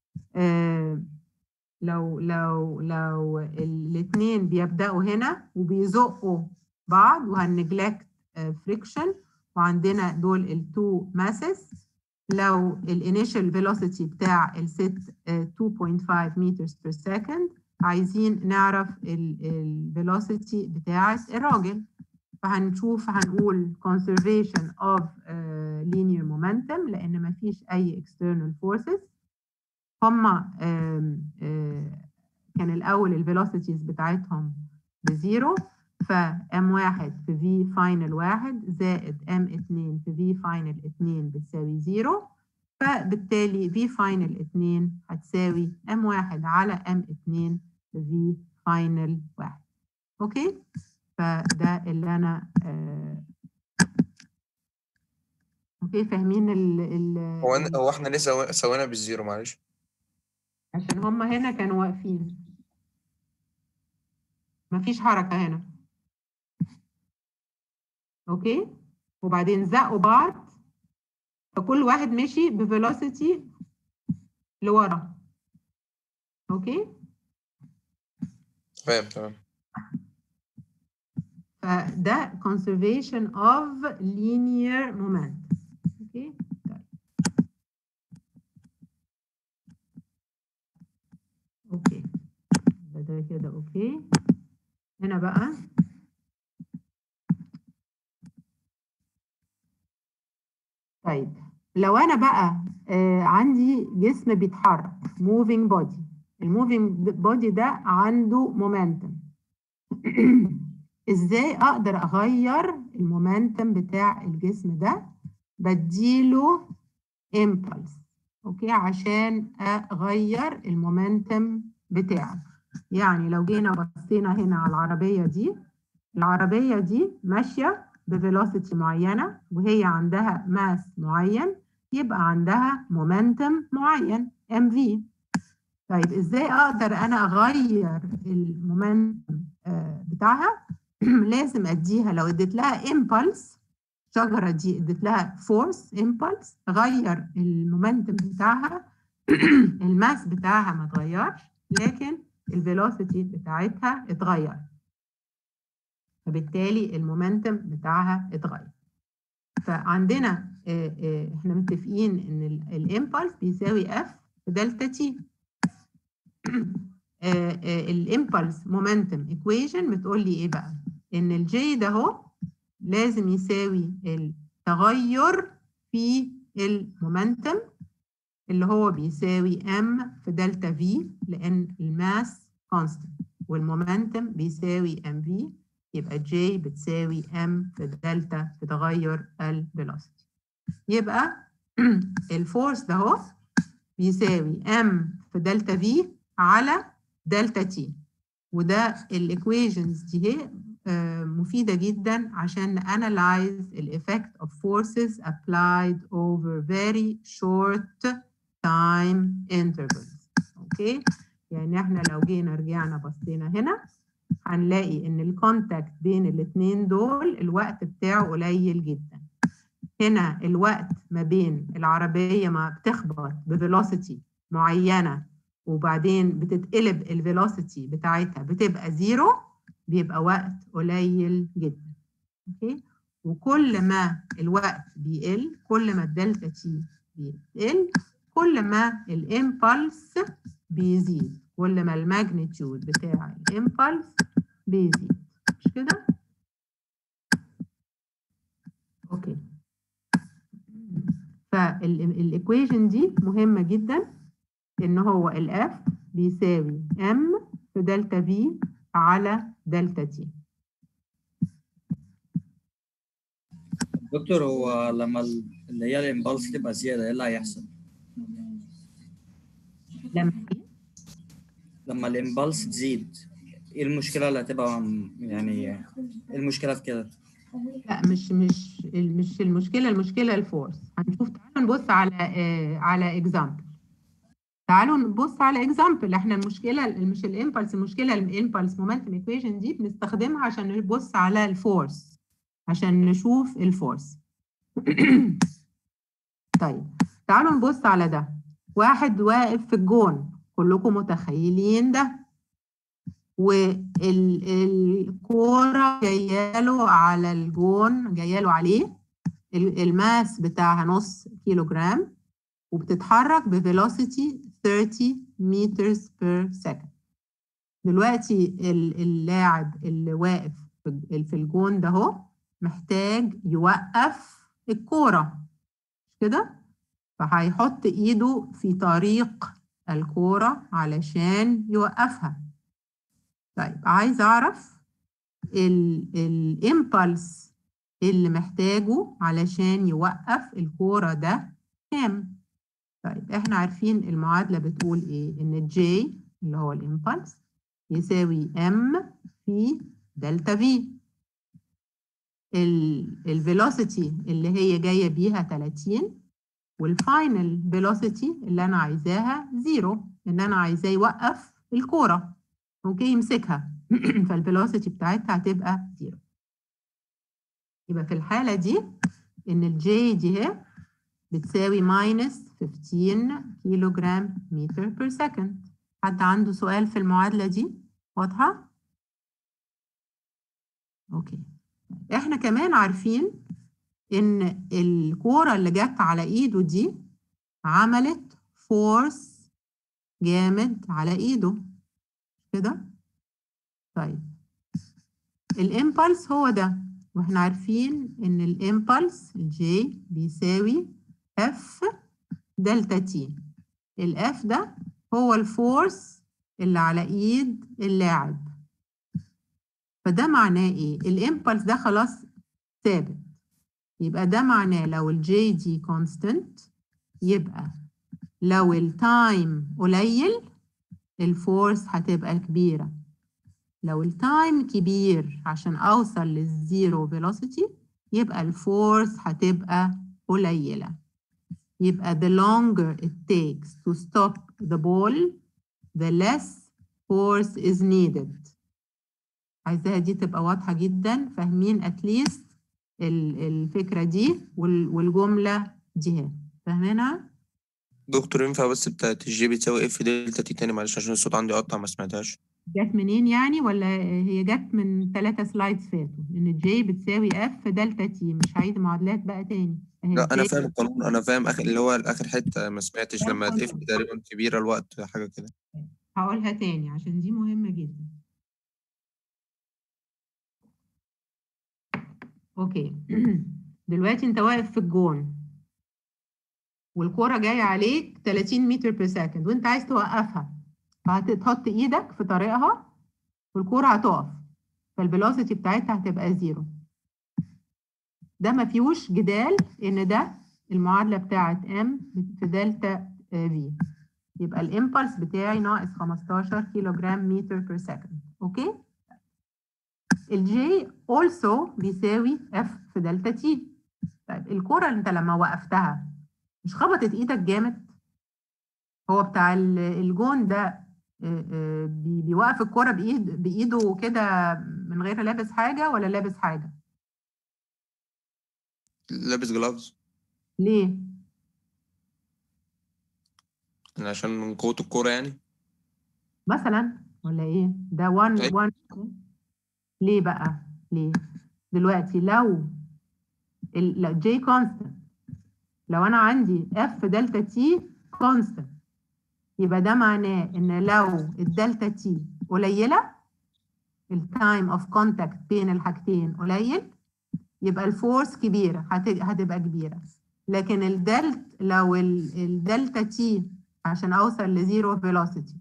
آه لو لو لو الاثنين بيبداوا هنا وبيزقوا بعض وهنجلكت فريكشن وعندنا دول التو ماسس لو الانيشال فيلوسيتي بتاع الست 2.5 متر بير سكند عايزين نعرف الفيلوسيتي بتاعه الراجل فهنشوف هنقول conservation of uh, linear momentum لان مفيش اي external forces هما آم، آه، كان الاول الفيلوسيتيز بتاعتهم بزيرو ف ام واحد في في فاينل واحد زائد ام اتنين في في فاينل اتنين بتساوي زيرو فبالتالي في فاينل اتنين هتساوي ام واحد على ام اتنين في في فاينل واحد اوكي فده اللي انا آه اوكي فاهمين ال ال
هو أنا- هو احنا ليه سو- سوينا بالزيرو معلش
عشان هم هنا كانوا واقفين مفيش حركة هنا اوكي وبعدين زقوا بعض فكل واحد مشي بفيلوسيتي لورا اوكي
تمام تمام
فده conservation of linear moment اوكي طيب اوكي يبقى ده كده اوكي هنا بقى طيب لو انا بقى آه عندي جسم بيتحرك moving body الموفينج بودي ده عنده مومنتم ازاي اقدر اغير المومنتم بتاع الجسم ده بديله impulse اوكي عشان اغير المومنتم بتاعه يعني لو جينا بصينا هنا على العربية دي العربية دي ماشية بفيلوسيتي معينة وهي عندها ماس معين يبقى عندها مومنتم معين mv طيب ازاي اقدر انا اغير المومنتم آه بتاعها لازم اديها لو اديت لها impulse الشجره دي اديت لها فورس impulse غير المومنتم بتاعها الماس بتاعها ما اتغيرش لكن الفيلوسيتي بتاعتها اتغير فبالتالي المومنتم بتاعها اتغير فعندنا آه آه احنا متفقين ان الامبلس بيساوي اف في دلتا تي الامبلس مومنتم ايكويشن بتقول لي ايه بقى ان الجي ده اهو لازم يساوي التغير في المومنتم اللي هو بيساوي ام في دلتا في لان الماس كونستنت والمومنتم بيساوي ام في يبقى جي بتساوي ام في دلتا في تغير الفيلوسيتي يبقى الفورس ده اهو بيساوي ام في دلتا في على دلتا تي وده الايكويشنز دي هي مفيدة جدا عشان analyze the effect of forces applied over very short time intervals اوكي يعني احنا لو جينا رجعنا بصينا هنا هنلاقي ان الكونتاكت بين الاثنين دول الوقت بتاعه قليل جدا هنا الوقت ما بين العربية ما بتخبط بفيلوسيتي معينة وبعدين بتتقلب الفيلوسيتي بتاعتها بتبقى زيرو بيبقى وقت قليل جدا اوكي وكل ما الوقت بيقل كل ما الدلتا تي بيقل كل ما الامبلس بيزيد كل ما الماجنتيود بتاع الامبلس بيزيد مش كده اوكي فالايكويشن دي مهمه جدا ان هو الاف بيساوي ام في دلتا في على دلتا تي
دكتور هو لما ال- اللي هي الامبالس تبقى زياده ايه اللي هيحصل؟
لما
لما الامبالس تزيد ايه المشكله اللي هتبقى م- يعني ايه المشكله في كده؟
لا مش مش مش المشكله المشكله الفورس هنشوف تعالوا نبص على آه على اكزامبل تعالوا نبص على اكزامبل احنا المشكله مش الامبلس المشكله الامبلس مومنتم ايكويشن دي بنستخدمها عشان نبص على الفورس عشان نشوف الفورس طيب تعالوا نبص على ده واحد واقف في الجون كلكم متخيلين ده والكوره جايه له على الجون جايه له عليه ال- الماس بتاعها نص كيلو جرام وبتتحرك بفيلوسيتي 30 مترز بير سكند دلوقتي ال- اللاعب اللي واقف في في الجون ده اهو محتاج يوقف الكوره مش كده فهيحط ايده في طريق الكوره علشان يوقفها طيب عايز اعرف الامبلس اللي محتاجه علشان يوقف الكوره ده كام طيب احنا عارفين المعادله بتقول ايه ان الجي اللي هو الامبلس يساوي ام في دلتا في الفيلوسيتي اللي هي جايه بيها 30 والفاينل فيلوسيتي اللي انا عايزاها زيرو ان انا عايزاه يوقف الكوره اوكي يمسكها فالفيلوسيتي بتاعتها هتبقى زيرو يبقى في الحاله دي ان الجي دي اهي بتساوي ماينس 15 كيلو جرام متر بير سكند حد عنده سؤال في المعادله دي واضحه اوكي احنا كمان عارفين ان الكوره اللي جت على ايده دي عملت فورس جامد على ايده كده طيب الامبلس هو ده واحنا عارفين ان الامبلس الجي بيساوي اف دلتا تي الاف ده هو الفورس اللي على ايد اللاعب فده معناه ايه الامبلس ده خلاص ثابت يبقى ده معناه لو الجي دي كونستنت يبقى لو التايم قليل الفورس هتبقى كبيرة لو التايم كبير عشان أوصل للزيرو فيلوسيتي يبقى الفورس هتبقى قليلة يبقى the longer it takes to stop the ball the less force is needed عايزاها دي تبقى واضحة جدا فاهمين at least ال- الفكرة دي وال- والجملة دي اهي. فاهمينها؟
دكتور ينفع بس بتاعت الجي بتساوي اف دلتا تي تاني معلش عشان الصوت عندي قطع ما سمعتهاش
جت منين يعني ولا هي جت من ثلاثة سلايدز فاتوا ان جي بتساوي اف دلتا تي مش هعيد معادلات بقى تاني اهي
لا انا
J
فاهم القانون انا فاهم اخر اللي هو اخر حته ما سمعتش
ده
لما اف
القانون.
تقريبا كبيره الوقت حاجه كده
هقولها تاني عشان دي مهمة جدا اوكي دلوقتي انت واقف في الجون والكرة جاية عليك 30 متر بير سكند وانت عايز توقفها فهتحط ايدك في طريقها والكرة هتقف فالفيلوسيتي بتاعتها هتبقى زيرو ده ما فيهوش جدال ان ده المعادلة بتاعت ام في دلتا في يبقى الامبلس بتاعي ناقص 15 كيلو جرام متر بير سكند اوكي الجي also بيساوي اف في دلتا تي طيب الكرة اللي انت لما وقفتها مش خبطت ايدك جامد هو بتاع ال- الجون ده آه، آه، بي- بيوقف الكرة بإيد بإيده كده من غير لابس حاجة ولا لابس حاجة
لابس جلافز
ليه؟
عشان من قوه الكوره يعني
مثلا ولا ايه ده 1
أيوة.
1 ليه بقى ليه دلوقتي لو ال جي كونستنت لو انا عندي اف دلتا تي كونستنت يبقى ده معناه ان لو الدلتا تي قليله التايم اوف كونتاكت بين الحاجتين قليل يبقى الفورس كبيره هت- هتبقى كبيره لكن الدلت لو ال- الدلتا تي عشان اوصل لزيرو فيلوسيتي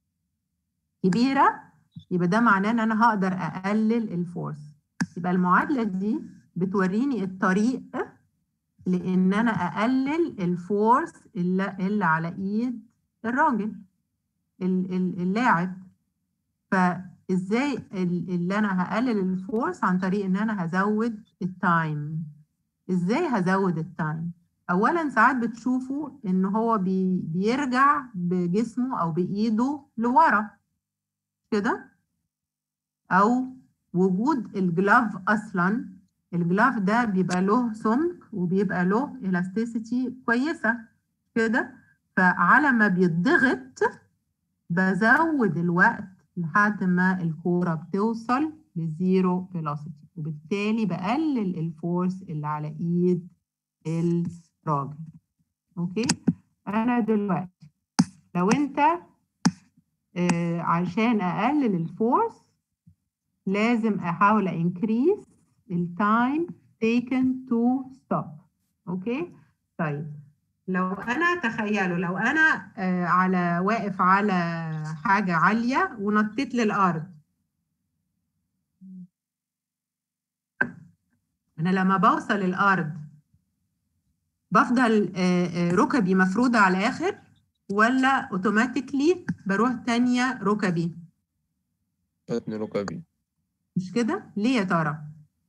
كبيره يبقى ده معناه ان انا هقدر اقلل الفورس يبقى المعادله دي بتوريني الطريق لان انا اقلل الفورس اللي, اللي على ايد الراجل ال- ال- اللاعب فازاي ال- اللي انا هقلل الفورس عن طريق ان انا هزود التايم ازاي هزود التايم اولا ساعات بتشوفوا ان هو بي بيرجع بجسمه او بايده لورا كده او وجود الجلاف اصلا الجلاف ده بيبقى له سمك وبيبقى له الاستيسيتي كويسه كده فعلى ما بيتضغط بزود الوقت لحد ما الكوره بتوصل لزيرو فيلوسيتي وبالتالي بقلل الفورس اللي على ايد الراجل اوكي انا دلوقتي لو انت آه، عشان اقلل الفورس لازم احاول انكريس التايم taken to stop اوكي طيب لو انا تخيلوا لو انا آه، على واقف على حاجه عاليه ونطيت للارض انا لما بوصل الارض بفضل آه، آه، ركبي مفروده على الاخر ولا اوتوماتيكلي بروح تانية ركبي
اتني ركبي
مش كده ليه يا ترى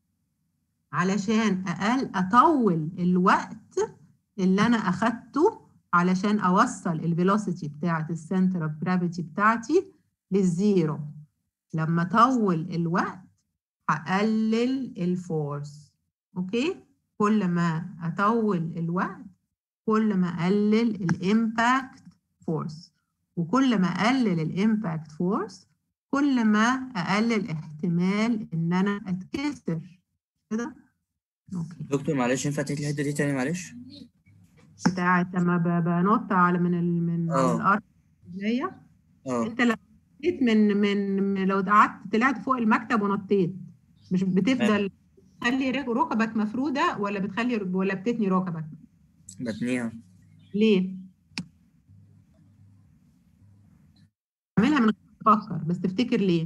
علشان اقل اطول الوقت اللي انا اخدته علشان اوصل الفيلوسيتي بتاعه السنتر اوف جرافيتي بتاعتي للزيرو لما اطول الوقت هقلل الفورس اوكي كل ما اطول الوقت كل ما اقلل الامباكت فورس وكل ما اقلل الامباكت فورس كل ما اقلل احتمال ان انا اتكسر كده اوكي
دكتور معلش ينفع تعيد الحته دي تاني معلش
بتاعت لما ب- بنط على من ال... من على
آه.
الارض رجليا
اه
انت لو نطيت من من من- لو قعدت طلعت فوق المكتب ونطيت مش بتفضل تخلي رك- ركبك مفروده ولا بتخلي ولا بتتني ركبك
بتنيها
ليه اعملها من غير ما تفكر بس تفتكر ليه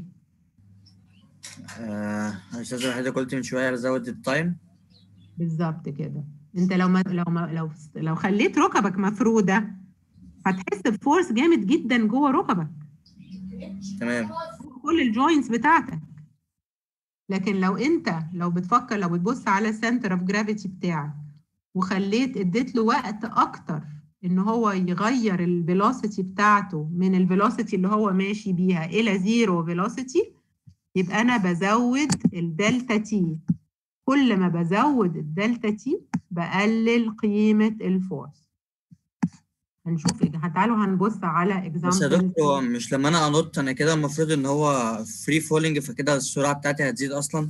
آه استاذ حضرتك قلت من شويه زود التايم
بالظبط كده انت لو ما لو ما لو لو خليت ركبك مفروده هتحس بفورس جامد جدا جوه ركبك
تمام
كل الجوينتس بتاعتك لكن لو انت لو بتفكر لو بتبص على السنتر اوف جرافيتي بتاعك وخليت اديت له وقت اكتر ان هو يغير الفيلوسيتي بتاعته من الفيلوسيتي اللي هو ماشي بيها الى زيرو فيلوسيتي يبقى انا بزود الدلتا تي كل ما بزود الدلتا تي بقلل قيمة الفورس هنشوف إيه. تعالوا هنبص على
بس يا
example
دكتور مش لما انا انط انا كده المفروض ان هو فري فولينج فكده السرعه بتاعتي هتزيد اصلا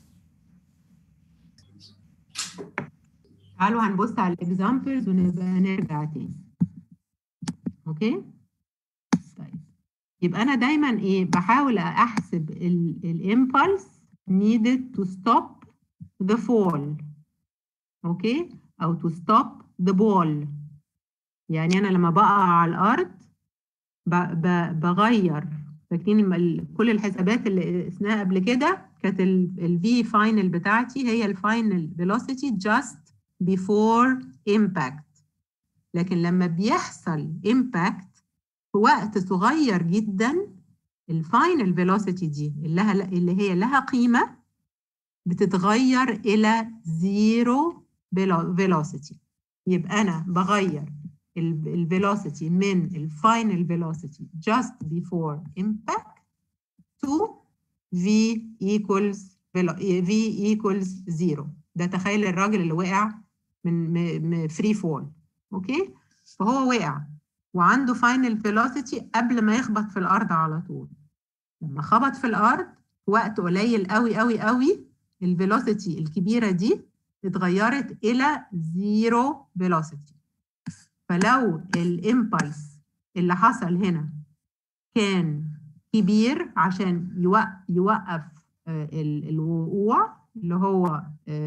تعالوا هنبص على الاكزامبلز ونبقى نرجع تاني اوكي طيب يبقى انا دايما ايه بحاول احسب الامبلس needed to stop the fall اوكي او to stop the ball يعني انا لما بقع على الارض ب ب بغير فاكرين الم- ال- كل الحسابات اللي قسناها قبل كده كانت الفي فاينل بتاعتي هي الفاينل فيلوسيتي just before impact لكن لما بيحصل impact في وقت صغير جدا الفاينل فيلوسيتي دي اللي, لها اللي هي لها قيمة بتتغير إلى زيرو فيلوسيتي يبقى أنا بغير الفيلوسيتي من الفاينل فيلوسيتي just before impact to v equals velo- v equals zero ده تخيل الراجل اللي وقع من فري فول اوكي فهو وقع وعنده فاينل فيلوسيتي قبل ما يخبط في الارض على طول لما خبط في الارض في وقت قليل قوي قوي قوي الفيلوسيتي الكبيره دي اتغيرت الى زيرو فيلوسيتي فلو الامبلس اللي حصل هنا كان كبير عشان يوق- يوقف آه، ال- الوقوع اللي هو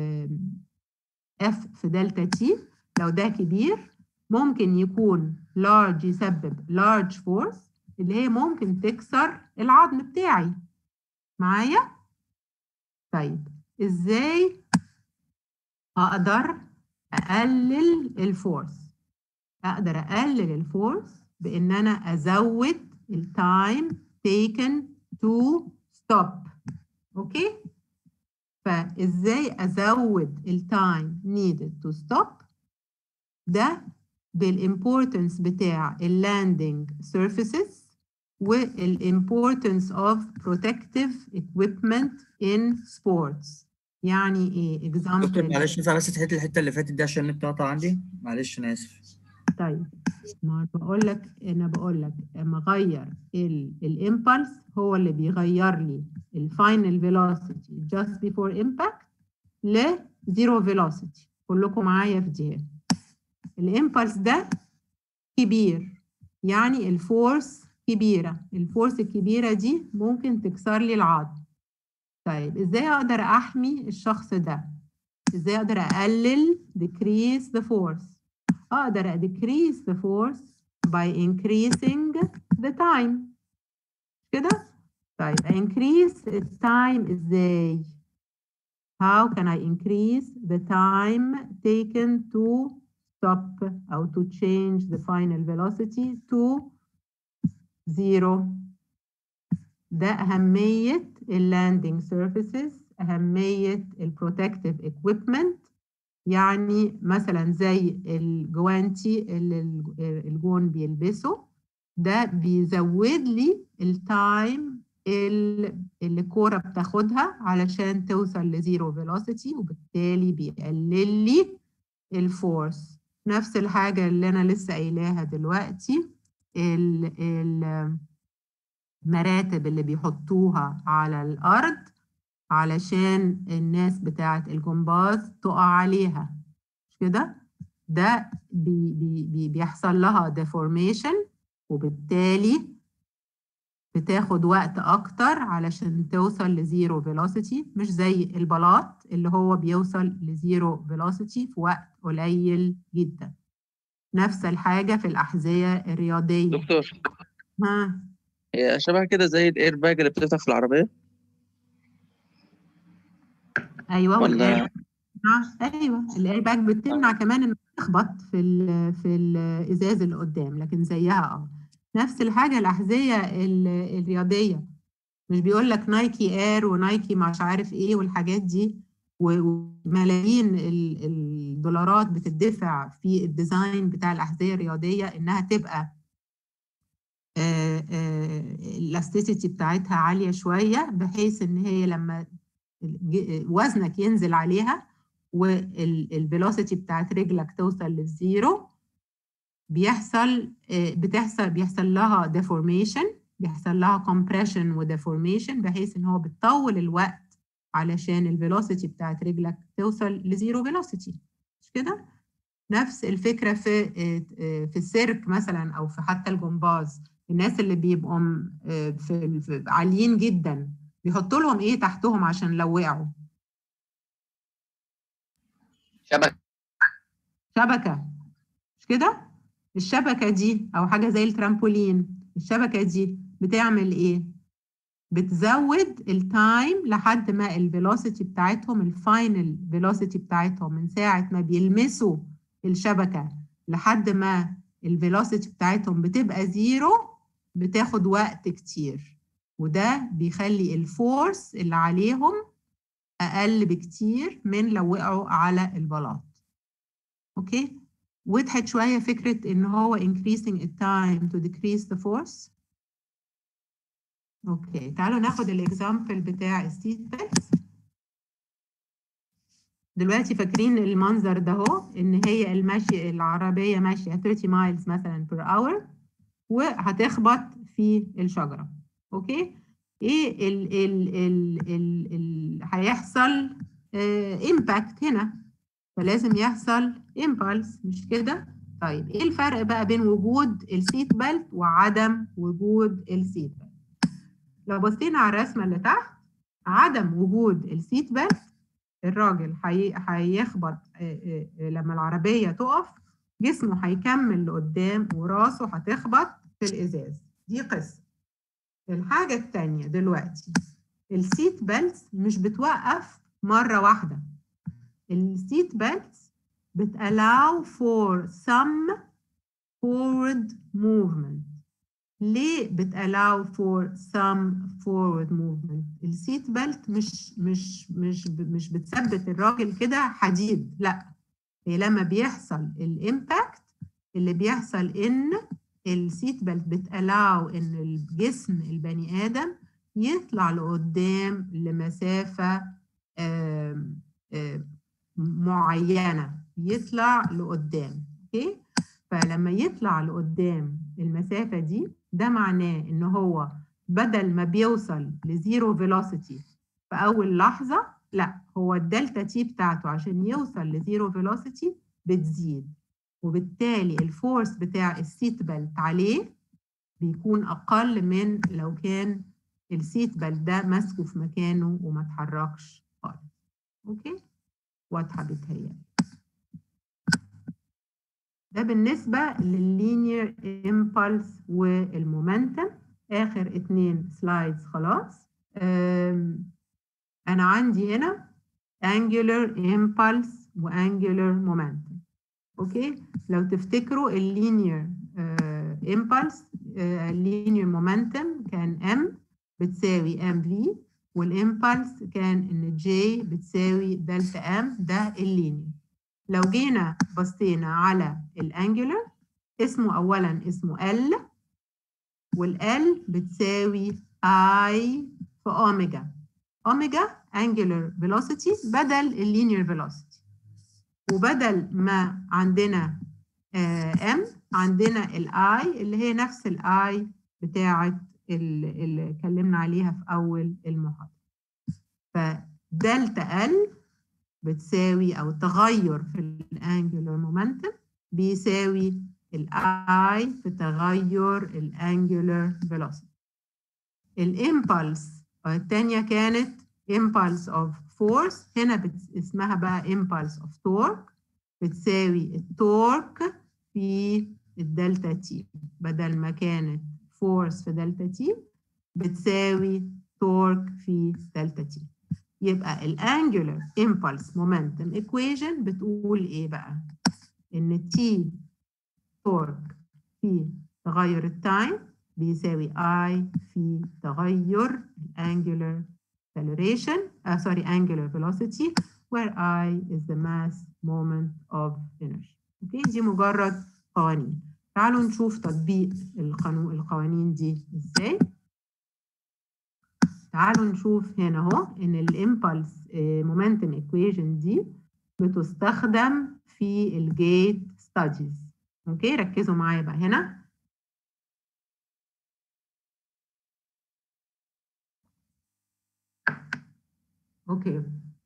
اف في دلتا تي لو ده كبير ممكن يكون large يسبب large force اللي هي ممكن تكسر العظم بتاعي معايا طيب ازاي اقدر اقلل الفورس اقدر اقلل الفورس بان انا ازود التايم taken to stop اوكي فازاي ازود التايم needed to stop ده بالimportance بتاع اللاندنج surfaces والimportance of protective equipment in sports يعني ايه
دكتور
example
معلش ينفع بس تحل الحته اللي فاتت دي عشان النت قطع عندي معلش انا اسف
طيب ما بقول لك انا بقول لك اما اغير الامبلس هو اللي بيغير لي الفاينل فيلوسيتي just before impact لزيرو فيلوسيتي كلكم معايا في دي الامبلس ده كبير يعني الفورس كبيرة الفورس الكبيرة دي ممكن تكسر لي العظم طيب ازاي اقدر احمي الشخص ده ازاي اقدر اقلل decrease the force اقدر decrease the force by increasing the time كده طيب increase the time ازاي how can I increase the time taken to stop أو to change the final velocity to zero ده أهمية اللاندنج surfaces أهمية البروتكتيف equipment يعني مثلا زي الجوانتي اللي الج- الجون بيلبسه ده بيزود لي التايم اللي الكورة بتاخدها علشان توصل لزيرو فيلوسيتي وبالتالي بيقلل لي الفورس نفس الحاجة اللي أنا لسه قايلاها دلوقتي ال- ال- المراتب اللي بيحطوها على الأرض علشان الناس بتاعة الجمباز تقع عليها مش كده ده بي بي بي بيحصل لها deformation وبالتالي بتاخد وقت اكتر علشان توصل لزيرو فيلوسيتي مش زي البلاط اللي هو بيوصل لزيرو فيلوسيتي في وقت قليل جدا نفس الحاجة في الأحذية الرياضية
دكتور
ها
هي شبه كده زي الاير باج اللي بتفتح في العربية
أيوة
ولا
والإير ايوه الاير باج بتمنع كمان انك تخبط في ال في الازاز اللي قدام لكن زيها اه نفس الحاجه الاحذيه ال- الرياضيه مش بيقول لك نايكي اير ونايكي مش عارف ايه والحاجات دي و- وملايين ال- الدولارات بتدفع في الديزاين بتاع الاحذيه الرياضيه انها تبقى الاستيسيتي بتاعتها عاليه شويه بحيث ان هي لما الج- وزنك ينزل عليها والفيلوسيتي بتاعت رجلك توصل للزيرو بيحصل آه، بتحصل بيحصل لها ديفورميشن بيحصل لها كومبريشن وديفورميشن بحيث ان هو بتطول الوقت علشان الفيلوسيتي بتاعت رجلك توصل لزيرو فيلوسيتي مش كده نفس الفكره في آه، آه، في السيرك مثلا او في حتى الجمباز الناس اللي بيبقوا م- آه، في في- عاليين جدا بيحطوا لهم ايه تحتهم عشان لو وقعوا
شبكة
شبكة مش كده؟ الشبكة دي أو حاجة زي الترامبولين الشبكة دي بتعمل إيه؟ بتزود التايم لحد ما الفيلوسيتي بتاعتهم الفاينل فيلوسيتي بتاعتهم من ساعة ما بيلمسوا الشبكة لحد ما الفيلوسيتي بتاعتهم بتبقى زيرو بتاخد وقت كتير وده بيخلي الفورس اللي عليهم أقل بكتير من لو وقعوا على البلاط اوكي وضحت شويه فكره ان هو increasing the time to decrease the force اوكي تعالوا ناخد الاكزامبل بتاع السيت بيلت دلوقتي فاكرين المنظر ده اهو ان هي المشي العربيه ماشيه 30 مايلز مثلا per hour وهتخبط في الشجره اوكي ايه ال ال ال ال ال هيحصل امباكت هنا فلازم يحصل امبالس مش كده طيب ايه الفرق بقى بين وجود السيت بيلت وعدم وجود السيت بيلت لو بصينا على الرسمه اللي تحت عدم وجود السيت بيلت الراجل هي- هيخبط آه، آه، آه، لما العربيه تقف جسمه هيكمل لقدام وراسه هتخبط في الازاز دي قصه الحاجه التانيه دلوقتي السيت بيلت مش بتوقف مره واحده السيت بيلتس بت allow for some forward movement ليه بت allow for some forward movement السيت بيلت مش مش مش مش بتثبت الراجل كده حديد لا هي لما بيحصل الامباكت اللي بيحصل ان السيت بيلت بت allow ان الجسم البني ادم يطلع لقدام لمسافه آم، آم، معينة يطلع لقدام اوكي فلما يطلع لقدام المسافة دي ده معناه ان هو بدل ما بيوصل لزيرو فيلوسيتي في اول لحظة لا هو الدلتا تي بتاعته عشان يوصل لزيرو فيلوسيتي بتزيد وبالتالي الفورس بتاع السيت بيلت عليه بيكون اقل من لو كان السيت بيلت ده ماسكه في مكانه وما اتحركش خالص اوكي واضحة بتهيألي ده بالنسبة لللينير امبulse والمومنتم آخر اتنين سلايدز خلاص أم، أنا عندي هنا angular impulse وangular momentum أوكي لو تفتكروا اللينير impulse اللينير مومنتم كان m بتساوي mv والامبلس كان ان جي بتساوي دلتا ام ده اللينير لو جينا بصينا على الانجولار اسمه اولا اسمه ال والال بتساوي اي في اوميجا اوميجا انجولار فيلوسيتي بدل اللينير فيلوسيتي وبدل ما عندنا ام عندنا الاي اللي هي نفس الاي بتاعه ال- اللي اتكلمنا عليها في أول المحاضرة فدلتا ال بتساوي أو التغير في الانجولار مومنتم بيساوي الاي في تغير الانجولار فيلوسيتي الامبلس التانية كانت impulse of force هنا بت- اسمها بقى impulse of torque بتساوي التورك في الدلتا تي بدل ما كانت force في دلتا تي بتساوي تورك في دلتا تي يبقى الانجولار impulse momentum equation بتقول ايه بقى ان تي تورك في تغير التايم بيساوي I في تغير الانجولار acceleration uh, sorry angular velocity where I is the mass moment of inertia اوكي دي مجرد قوانين تعالوا نشوف تطبيق القانون القوانين دي ازاي تعالوا نشوف هنا اهو ان الامبلس مومنتم ايكويشن دي بتستخدم في الجيت ستاديز اوكي ركزوا معايا بقى هنا اوكي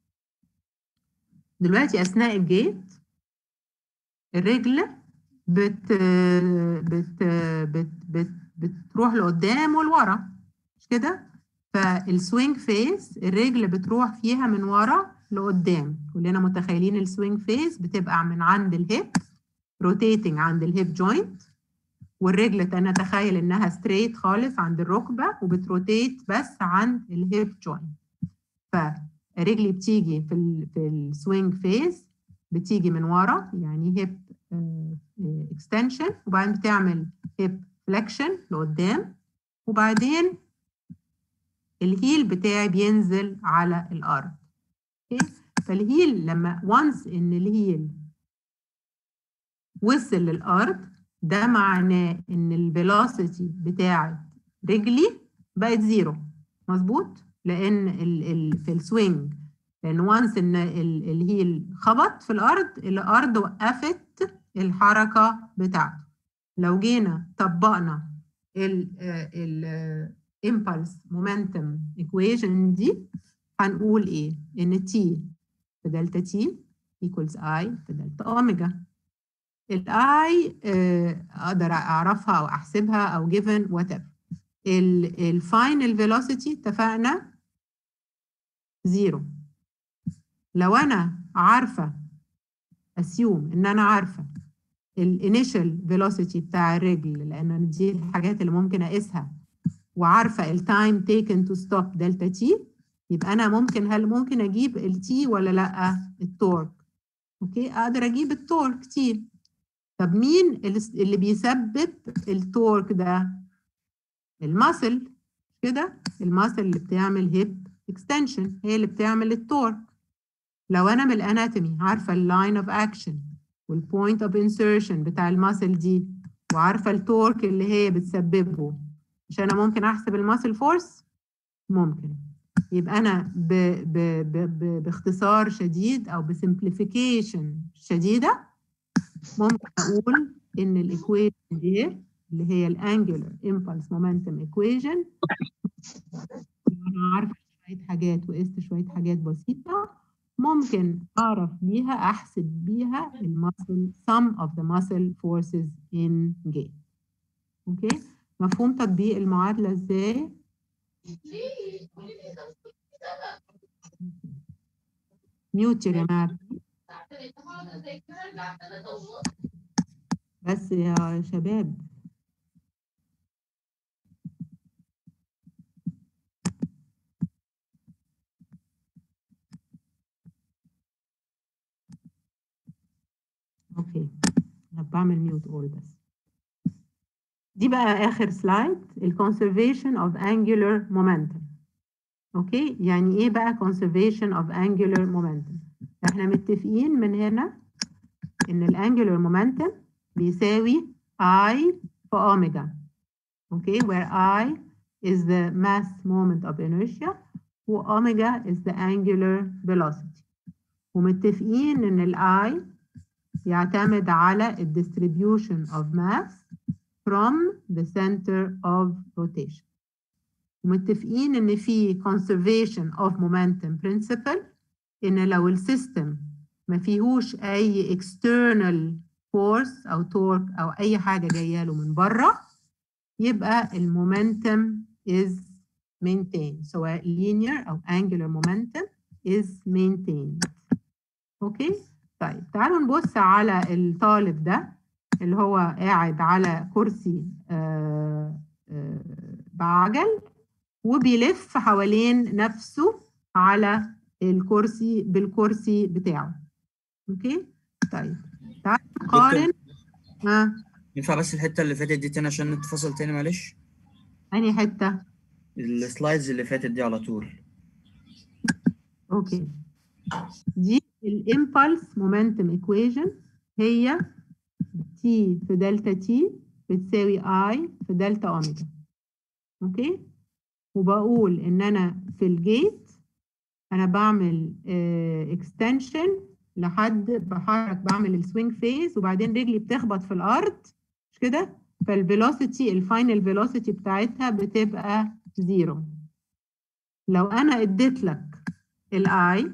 دلوقتي اثناء الجيت الرجل بت بت بت بت بتروح لقدام ولورا مش كده فالسوينج فيس الرجل بتروح فيها من ورا لقدام كلنا متخيلين السوينج فيس بتبقى من عند الهيب روتيتنج عند الهيب جوينت والرجل نتخيل انها ستريت خالص عند الركبه وبتروتيت بس عند الهيب جوينت فرجلي بتيجي في ال في السوينج فيس بتيجي من ورا يعني هيب اكستنشن وبعدين بتعمل هيب فليكشن لقدام وبعدين الهيل بتاعي بينزل على الارض اوكي فالهيل لما وانس ان الهيل وصل للارض ده معناه ان الفيلوسيتي بتاعت رجلي بقت زيرو مظبوط لان ال ال في السوينج لان وانس ان ال الهيل خبط في الارض الارض وقفت الحركه بتاعته لو جينا طبقنا ال ال impulse momentum equation دي هنقول ايه ان t في دلتا t equals i في دلتا اوميجا الاي اقدر اعرفها او احسبها او given whatever الفاينل فيلوسيتي اتفقنا زيرو لو انا عارفه assume ان انا عارفه الانيشال فيلوسيتي بتاع الرجل لان دي الحاجات اللي ممكن اقيسها وعارفه التايم تيكن تو ستوب دلتا تي يبقى انا ممكن هل ممكن اجيب التي ولا لا التورك اوكي اقدر اجيب التورك تي طب مين اللي- اللي بيسبب التورك ده الماسل كده الماسل اللي بتعمل هيب اكستنشن هي اللي بتعمل التورك لو انا من الاناتومي عارفه اللاين اوف اكشن والبوينت اوف انسرشن بتاع الماسل دي وعارفه التورك اللي هي بتسببه مش انا ممكن احسب الماسل فورس ممكن يبقى انا ب ب ب ب باختصار شديد او بسمبليفيكيشن شديده ممكن اقول ان الايكويشن دي اللي هي الانجولار امبلس مومنتم ايكويشن انا عارفه شويه حاجات وقست شويه حاجات بسيطه ممكن اعرف بيها احسب بيها المسل sum of the muscle forces in gait اوكي مفهوم تطبيق المعادله ازاي ميوت يا جماعه بس يا شباب اوكي انا بعمل ميوت اول بس دي بقى اخر سلايد الكونسرفيشن اوف انجولار مومنتم اوكي يعني ايه بقى conservation of angular momentum احنا متفقين من هنا ان الانجولار مومنتم بيساوي I في اوميجا اوكي where I is the mass moment of inertia و omega is the angular velocity ومتفقين ان ال I يعتمد على ال distribution of mass from the center of rotation ومتفقين ان في conservation of momentum principle ان لو السيستم ما فيهوش اي external force او torque او اي حاجه جايه له من بره يبقى المومنتم is maintained سواء linear أو angular momentum is maintained أوكي طيب تعالوا نبص على الطالب ده اللي هو قاعد على كرسي آه آه بعجل وبيلف حوالين نفسه على الكرسي بالكرسي بتاعه اوكي طيب تعالوا نقارن ها
ينفع بس الحته اللي فاتت دي تاني عشان نتفصل تاني معلش
انهي حته
السلايدز اللي فاتت دي على طول
اوكي دي الامبلس مومنتم ايكويشن هي تي في دلتا تي بتساوي اي في دلتا اوميجا اوكي وبقول ان انا في الجيت انا بعمل اكستنشن لحد بحرك بعمل السوينج فيز وبعدين رجلي بتخبط في الارض مش كده فالفيلوسيتي الفاينل فيلوسيتي بتاعتها بتبقى زيرو لو انا اديت لك الاي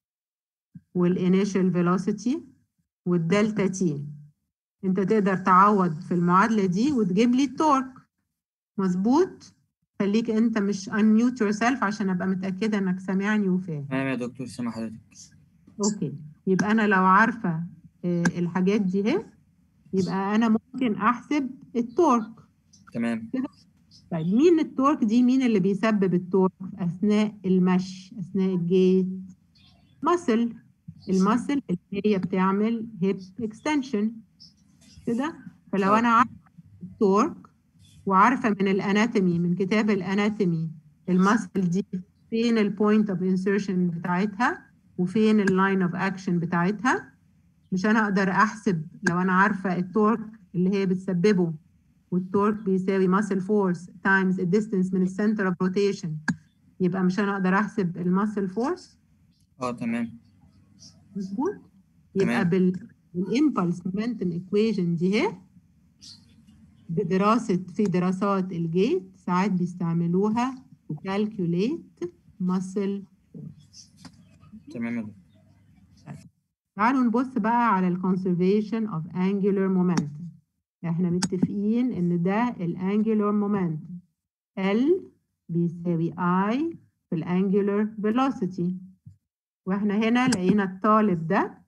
والانيشال فيلوسيتي والدلتا تي انت تقدر تعوض في المعادله دي وتجيب لي التورك مظبوط خليك انت مش unmute yourself عشان ابقى متاكده انك سامعني وفاهم
تمام يا دكتور سامح حضرتك
اوكي يبقى انا لو عارفه آه، الحاجات دي اهي يبقى انا ممكن احسب التورك
تمام
طيب مين التورك دي مين اللي بيسبب التورك اثناء المشي اثناء الجيت ماسل الماسل اللي هي بتعمل هيب اكستنشن كده فلو انا عارفه التورك وعارفه من الاناتومي من كتاب الاناتومي الماسل دي فين البوينت اوف انسرشن بتاعتها وفين اللاين اوف اكشن بتاعتها مش انا اقدر احسب لو انا عارفه التورك اللي هي بتسببه والتورك بيساوي ماسل فورس تايمز الديستنس من السنتر اوف روتيشن يبقى مش انا اقدر احسب الماسل فورس
اه تمام
مظبوط يبقى
تمام.
بال بالامبلس مومنتم ايكويشن دي اهي بدراسه في دراسات الجيت ساعات بيستعملوها to calculate muscle
تمام يا دكتور
تعالوا نبص بقى على ال conservation of angular momentum احنا متفقين ان ده ال angular momentum L بيساوي I في ال angular velocity واحنا هنا لقينا الطالب ده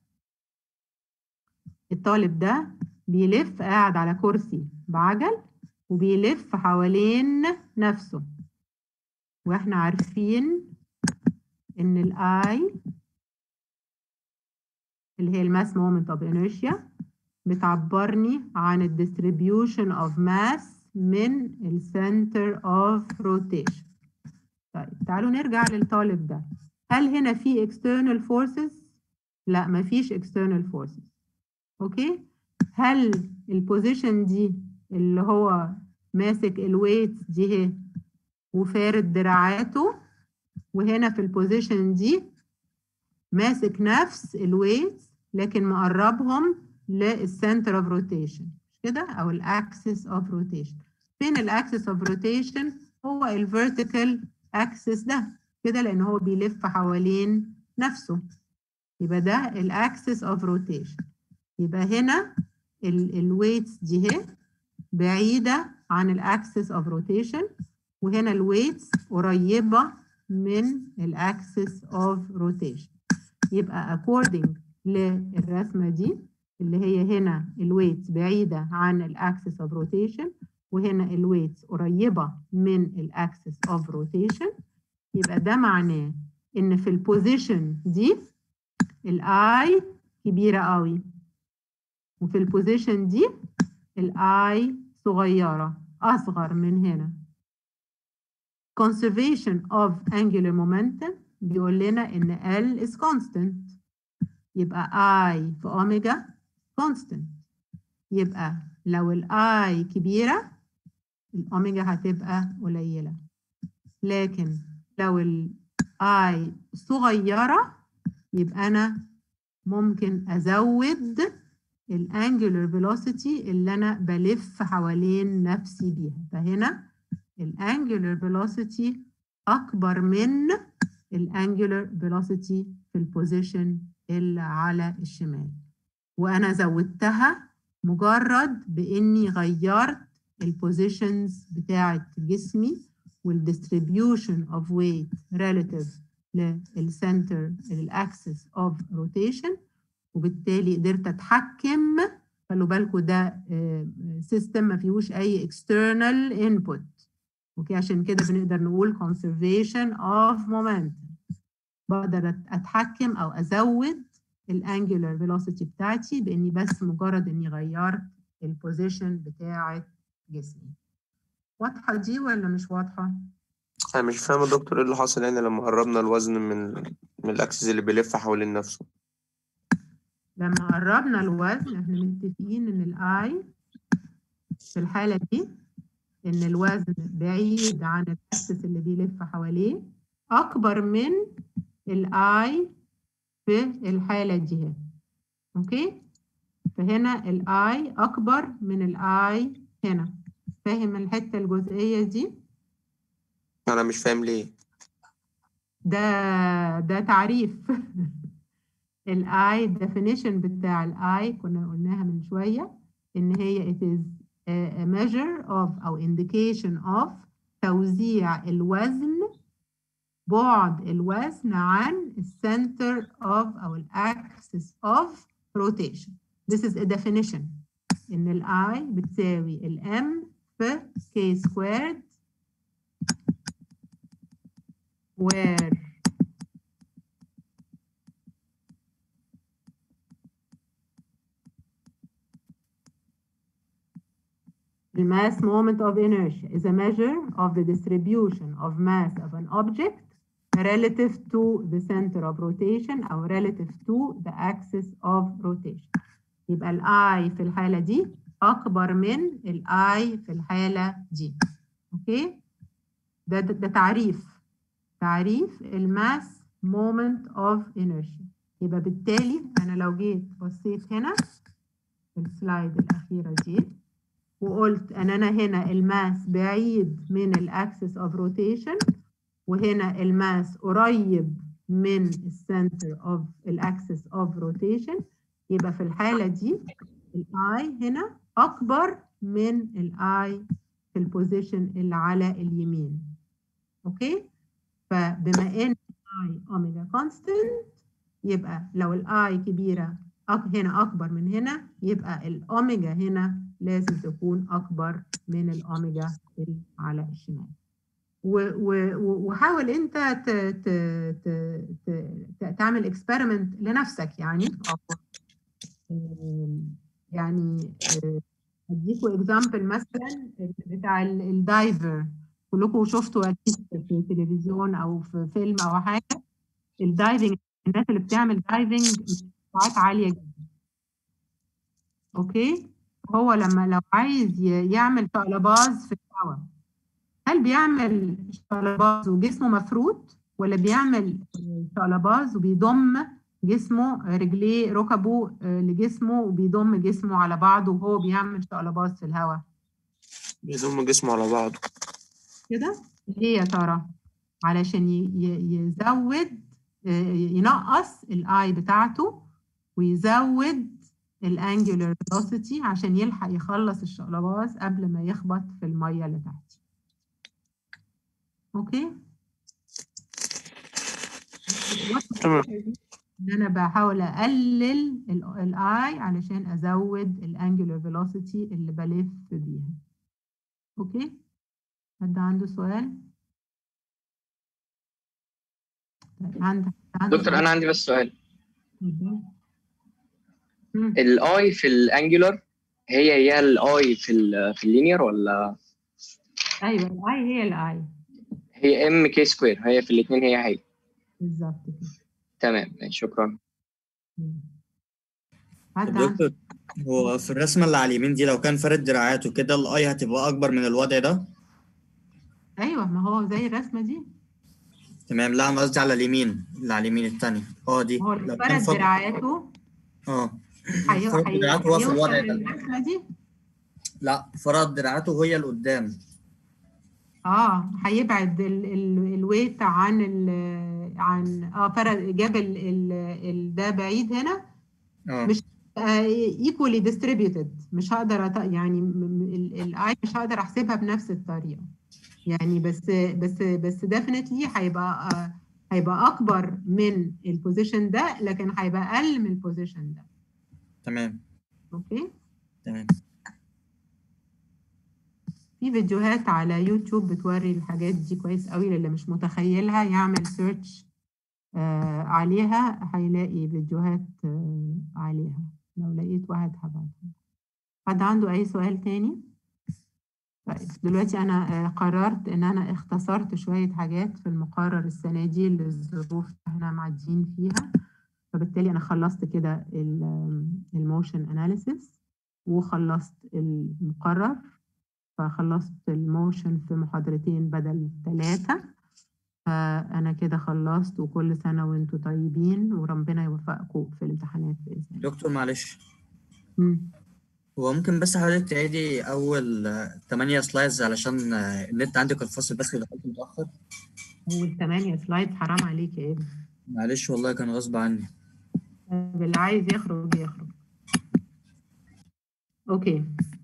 الطالب ده بيلف قاعد على كرسي بعجل وبيلف حوالين نفسه واحنا عارفين ان الاي اللي هي الماس مومنت اوف انيرشيا بتعبرني عن الديستريبيوشن اوف ماس من السنتر اوف روتيشن طيب تعالوا نرجع للطالب ده هل هنا في external forces لا مفيش external forces اوكي هل البوزيشن دي اللي هو ماسك الويت دي اهي وفارد دراعاته وهنا في البوزيشن دي ماسك نفس الويت لكن مقربهم للسنتر اوف روتيشن كده او الاكسس اوف روتيشن فين الاكسس اوف روتيشن هو الفيرتيكال اكسس ده كده لان هو بيلف حوالين نفسه يبقى ده الاكسس اوف روتيشن يبقى هنا الويتس دي اهي بعيده عن الاكسس اوف روتيشن وهنا الويتس قريبه من الاكسس اوف روتيشن يبقى according للرسمه دي اللي هي هنا الويتس بعيده عن الاكسس اوف روتيشن وهنا الويتس قريبه من الاكسس اوف روتيشن يبقى ده معناه ان في البوزيشن دي الاي كبيره قوي وفي البوزيشن دي الاي صغيره اصغر من هنا conservation of angular momentum بيقول لنا ان L is constant يبقى I في أوميجا constant يبقى لو ال I كبيرة الأوميجا هتبقى قليلة لكن لو ال I صغيرة يبقى أنا ممكن أزود الانجولار فيلوسيتي اللي أنا بلف حوالين نفسي بيها فهنا الانجولار فيلوسيتي أكبر من الانجولار فيلوسيتي في البوزيشن اللي على الشمال وانا زودتها مجرد باني غيرت البوزيشنز بتاعه جسمي والdistribution of weight relative للcenter للأكسس of rotation وبالتالي قدرت أتحكم خلوا بالكم ده سيستم ما فيهوش أي external input اوكي عشان كده بنقدر نقول conservation of momentum بقدر أت- اتحكم او ازود الانجولار فيلوسيتي بتاعتي باني بس مجرد اني غيرت البوزيشن بتاعه جسمي واضحه دي ولا مش واضحه
انا مش فاهم يا دكتور ايه اللي حصل يعني لما قربنا الوزن من من الاكسس اللي بيلف حوالين نفسه
لما قربنا الوزن احنا متفقين ان الاي في الحاله دي ان الوزن بعيد عن الاكسس اللي بيلف حواليه اكبر من الاي في الحاله دي هنا اوكي فهنا الاي اكبر من الاي هنا فاهم الحته الجزئيه دي
انا مش فاهم ليه
ده ده تعريف الاي definition بتاع الاي كنا قلناها من شويه ان هي it is a a measure of او indication of توزيع الوزن بعد الوزن عن السنتر of او الاكسس of rotation this is a definition ان الاي بتساوي الام في k squared where The mass moment of inertia is a measure of the distribution of mass of an object relative to the center of rotation or relative to the axis of rotation. يبقى ال I في الحالة دي أكبر من ال I في الحالة دي. أوكي؟ ده, ده, ده تعريف تعريف الماس moment of inertia. يبقى بالتالي أنا لو جيت بصيت هنا في السلايد الأخيرة دي وقلت ان انا هنا الماس بعيد من الاكسس اوف روتيشن وهنا الماس قريب من السنتر اوف الاكسس اوف روتيشن يبقى في الحاله دي الاي هنا اكبر من الاي في البوزيشن اللي على اليمين اوكي فبما ان اي اوميجا كونستنت يبقى لو الاي كبيره أك- هنا اكبر من هنا يبقى الاوميجا هنا لازم تكون اكبر من الاوميجا اللي على الشمال و- و- و- وحاول انت ت ت ت ت ت تعمل اكسبيرمنت لنفسك يعني أو آم، يعني آه، اديكوا اكزامبل مثلا بتاع ال- الدايفر كلكم شفتوا اكيد في التلفزيون او في فيلم او حاجه الدايفنج الناس اللي بتعمل دايفنج سرعات عاليه جدا اوكي هو لما لو عايز ي- يعمل شقلباز في الهواء هل بيعمل شقلباز وجسمه مفروض ولا بيعمل شقلباز وبيضم جسمه رجليه ركبه آه، لجسمه وبيضم جسمه على بعضه وهو بيعمل شقلباز في الهواء
بيضم جسمه على بعضه
كده ليه يا ترى علشان ي- ي- يزود آه، ينقص الاي بتاعته ويزود الانجولار فيلوسيتي عشان يلحق يخلص الشقلباز قبل ما يخبط في الميه اللي تحت اوكي
تمام.
ان انا بحاول اقلل الاي علشان ازود الانجولار فيلوسيتي اللي بلف بيها اوكي حد عنده سؤال طيب عندك عندك
دكتور انا عندي بس سؤال
اتفضل. مم.
الاي في الانجولار هي هي الاي في ال في اللينير ولا
ايوه الاي هي الاي
هي ام كي سكوير هي في الاثنين هي هي
بالظبط كده
تمام ماشي، شكرا
مم. حد
طب
عنده
دكتور هو في الرسمة اللي على اليمين دي لو كان فارد دراعاته كده الاي هتبقى اكبر من الوضع ده
ايوه ما هو زي الرسمه دي
تمام لا انا قصدي على اليمين اللي على اليمين التانية اه دي
هو
لو
لو
كان
فرد
فاضي
دراعاته
اه
هي-
فرد
هي-
دراعاته هو في
هيوصل
الوضع ده
للرسمه دي
لا فرد دراعاته هي لقدام
اه هيبعد ال ال الويت عن ال عن اه فرق جاب ال ال ال ده بعيد هنا
اه
مش ايكولي ديستريبيوتد مش هقدر أط... يعني الاي مش هقدر احسبها بنفس الطريقه يعني بس بس بس ديفينتلي هيبقى آه، هيبقى اكبر من البوزيشن ده لكن هيبقى اقل من البوزيشن ده
تمام
اوكي
تمام
في فيديوهات على يوتيوب بتوري الحاجات دي كويس قوي للي مش متخيلها يعمل سيرش آه عليها هيلاقي فيديوهات آه عليها لو لقيت واحد هبعتها حد عنده أي سؤال تاني؟ طيب دلوقتي أنا آه قررت إن أنا اختصرت شوية حاجات في المقرر السنة دي للظروف اللي احنا معديين فيها فبالتالي أنا خلصت كده الموشن أناليسيس وخلصت المقرر فخلصت الموشن في محاضرتين بدل ثلاثة فأنا كده خلصت وكل سنة وانتم طيبين وربنا يوفقكم في الامتحانات بإذن الله
دكتور معلش
مم.
هو ممكن بس حضرتك تعيدي أول آه، تمانية سلايدز علشان آه، النت عندي كان فاصل بس ودخلت متأخر
أول ثمانية سلايد حرام عليك يا ابني
معلش والله كان غصب عني
اللي عايز يخرج يخرج أوكي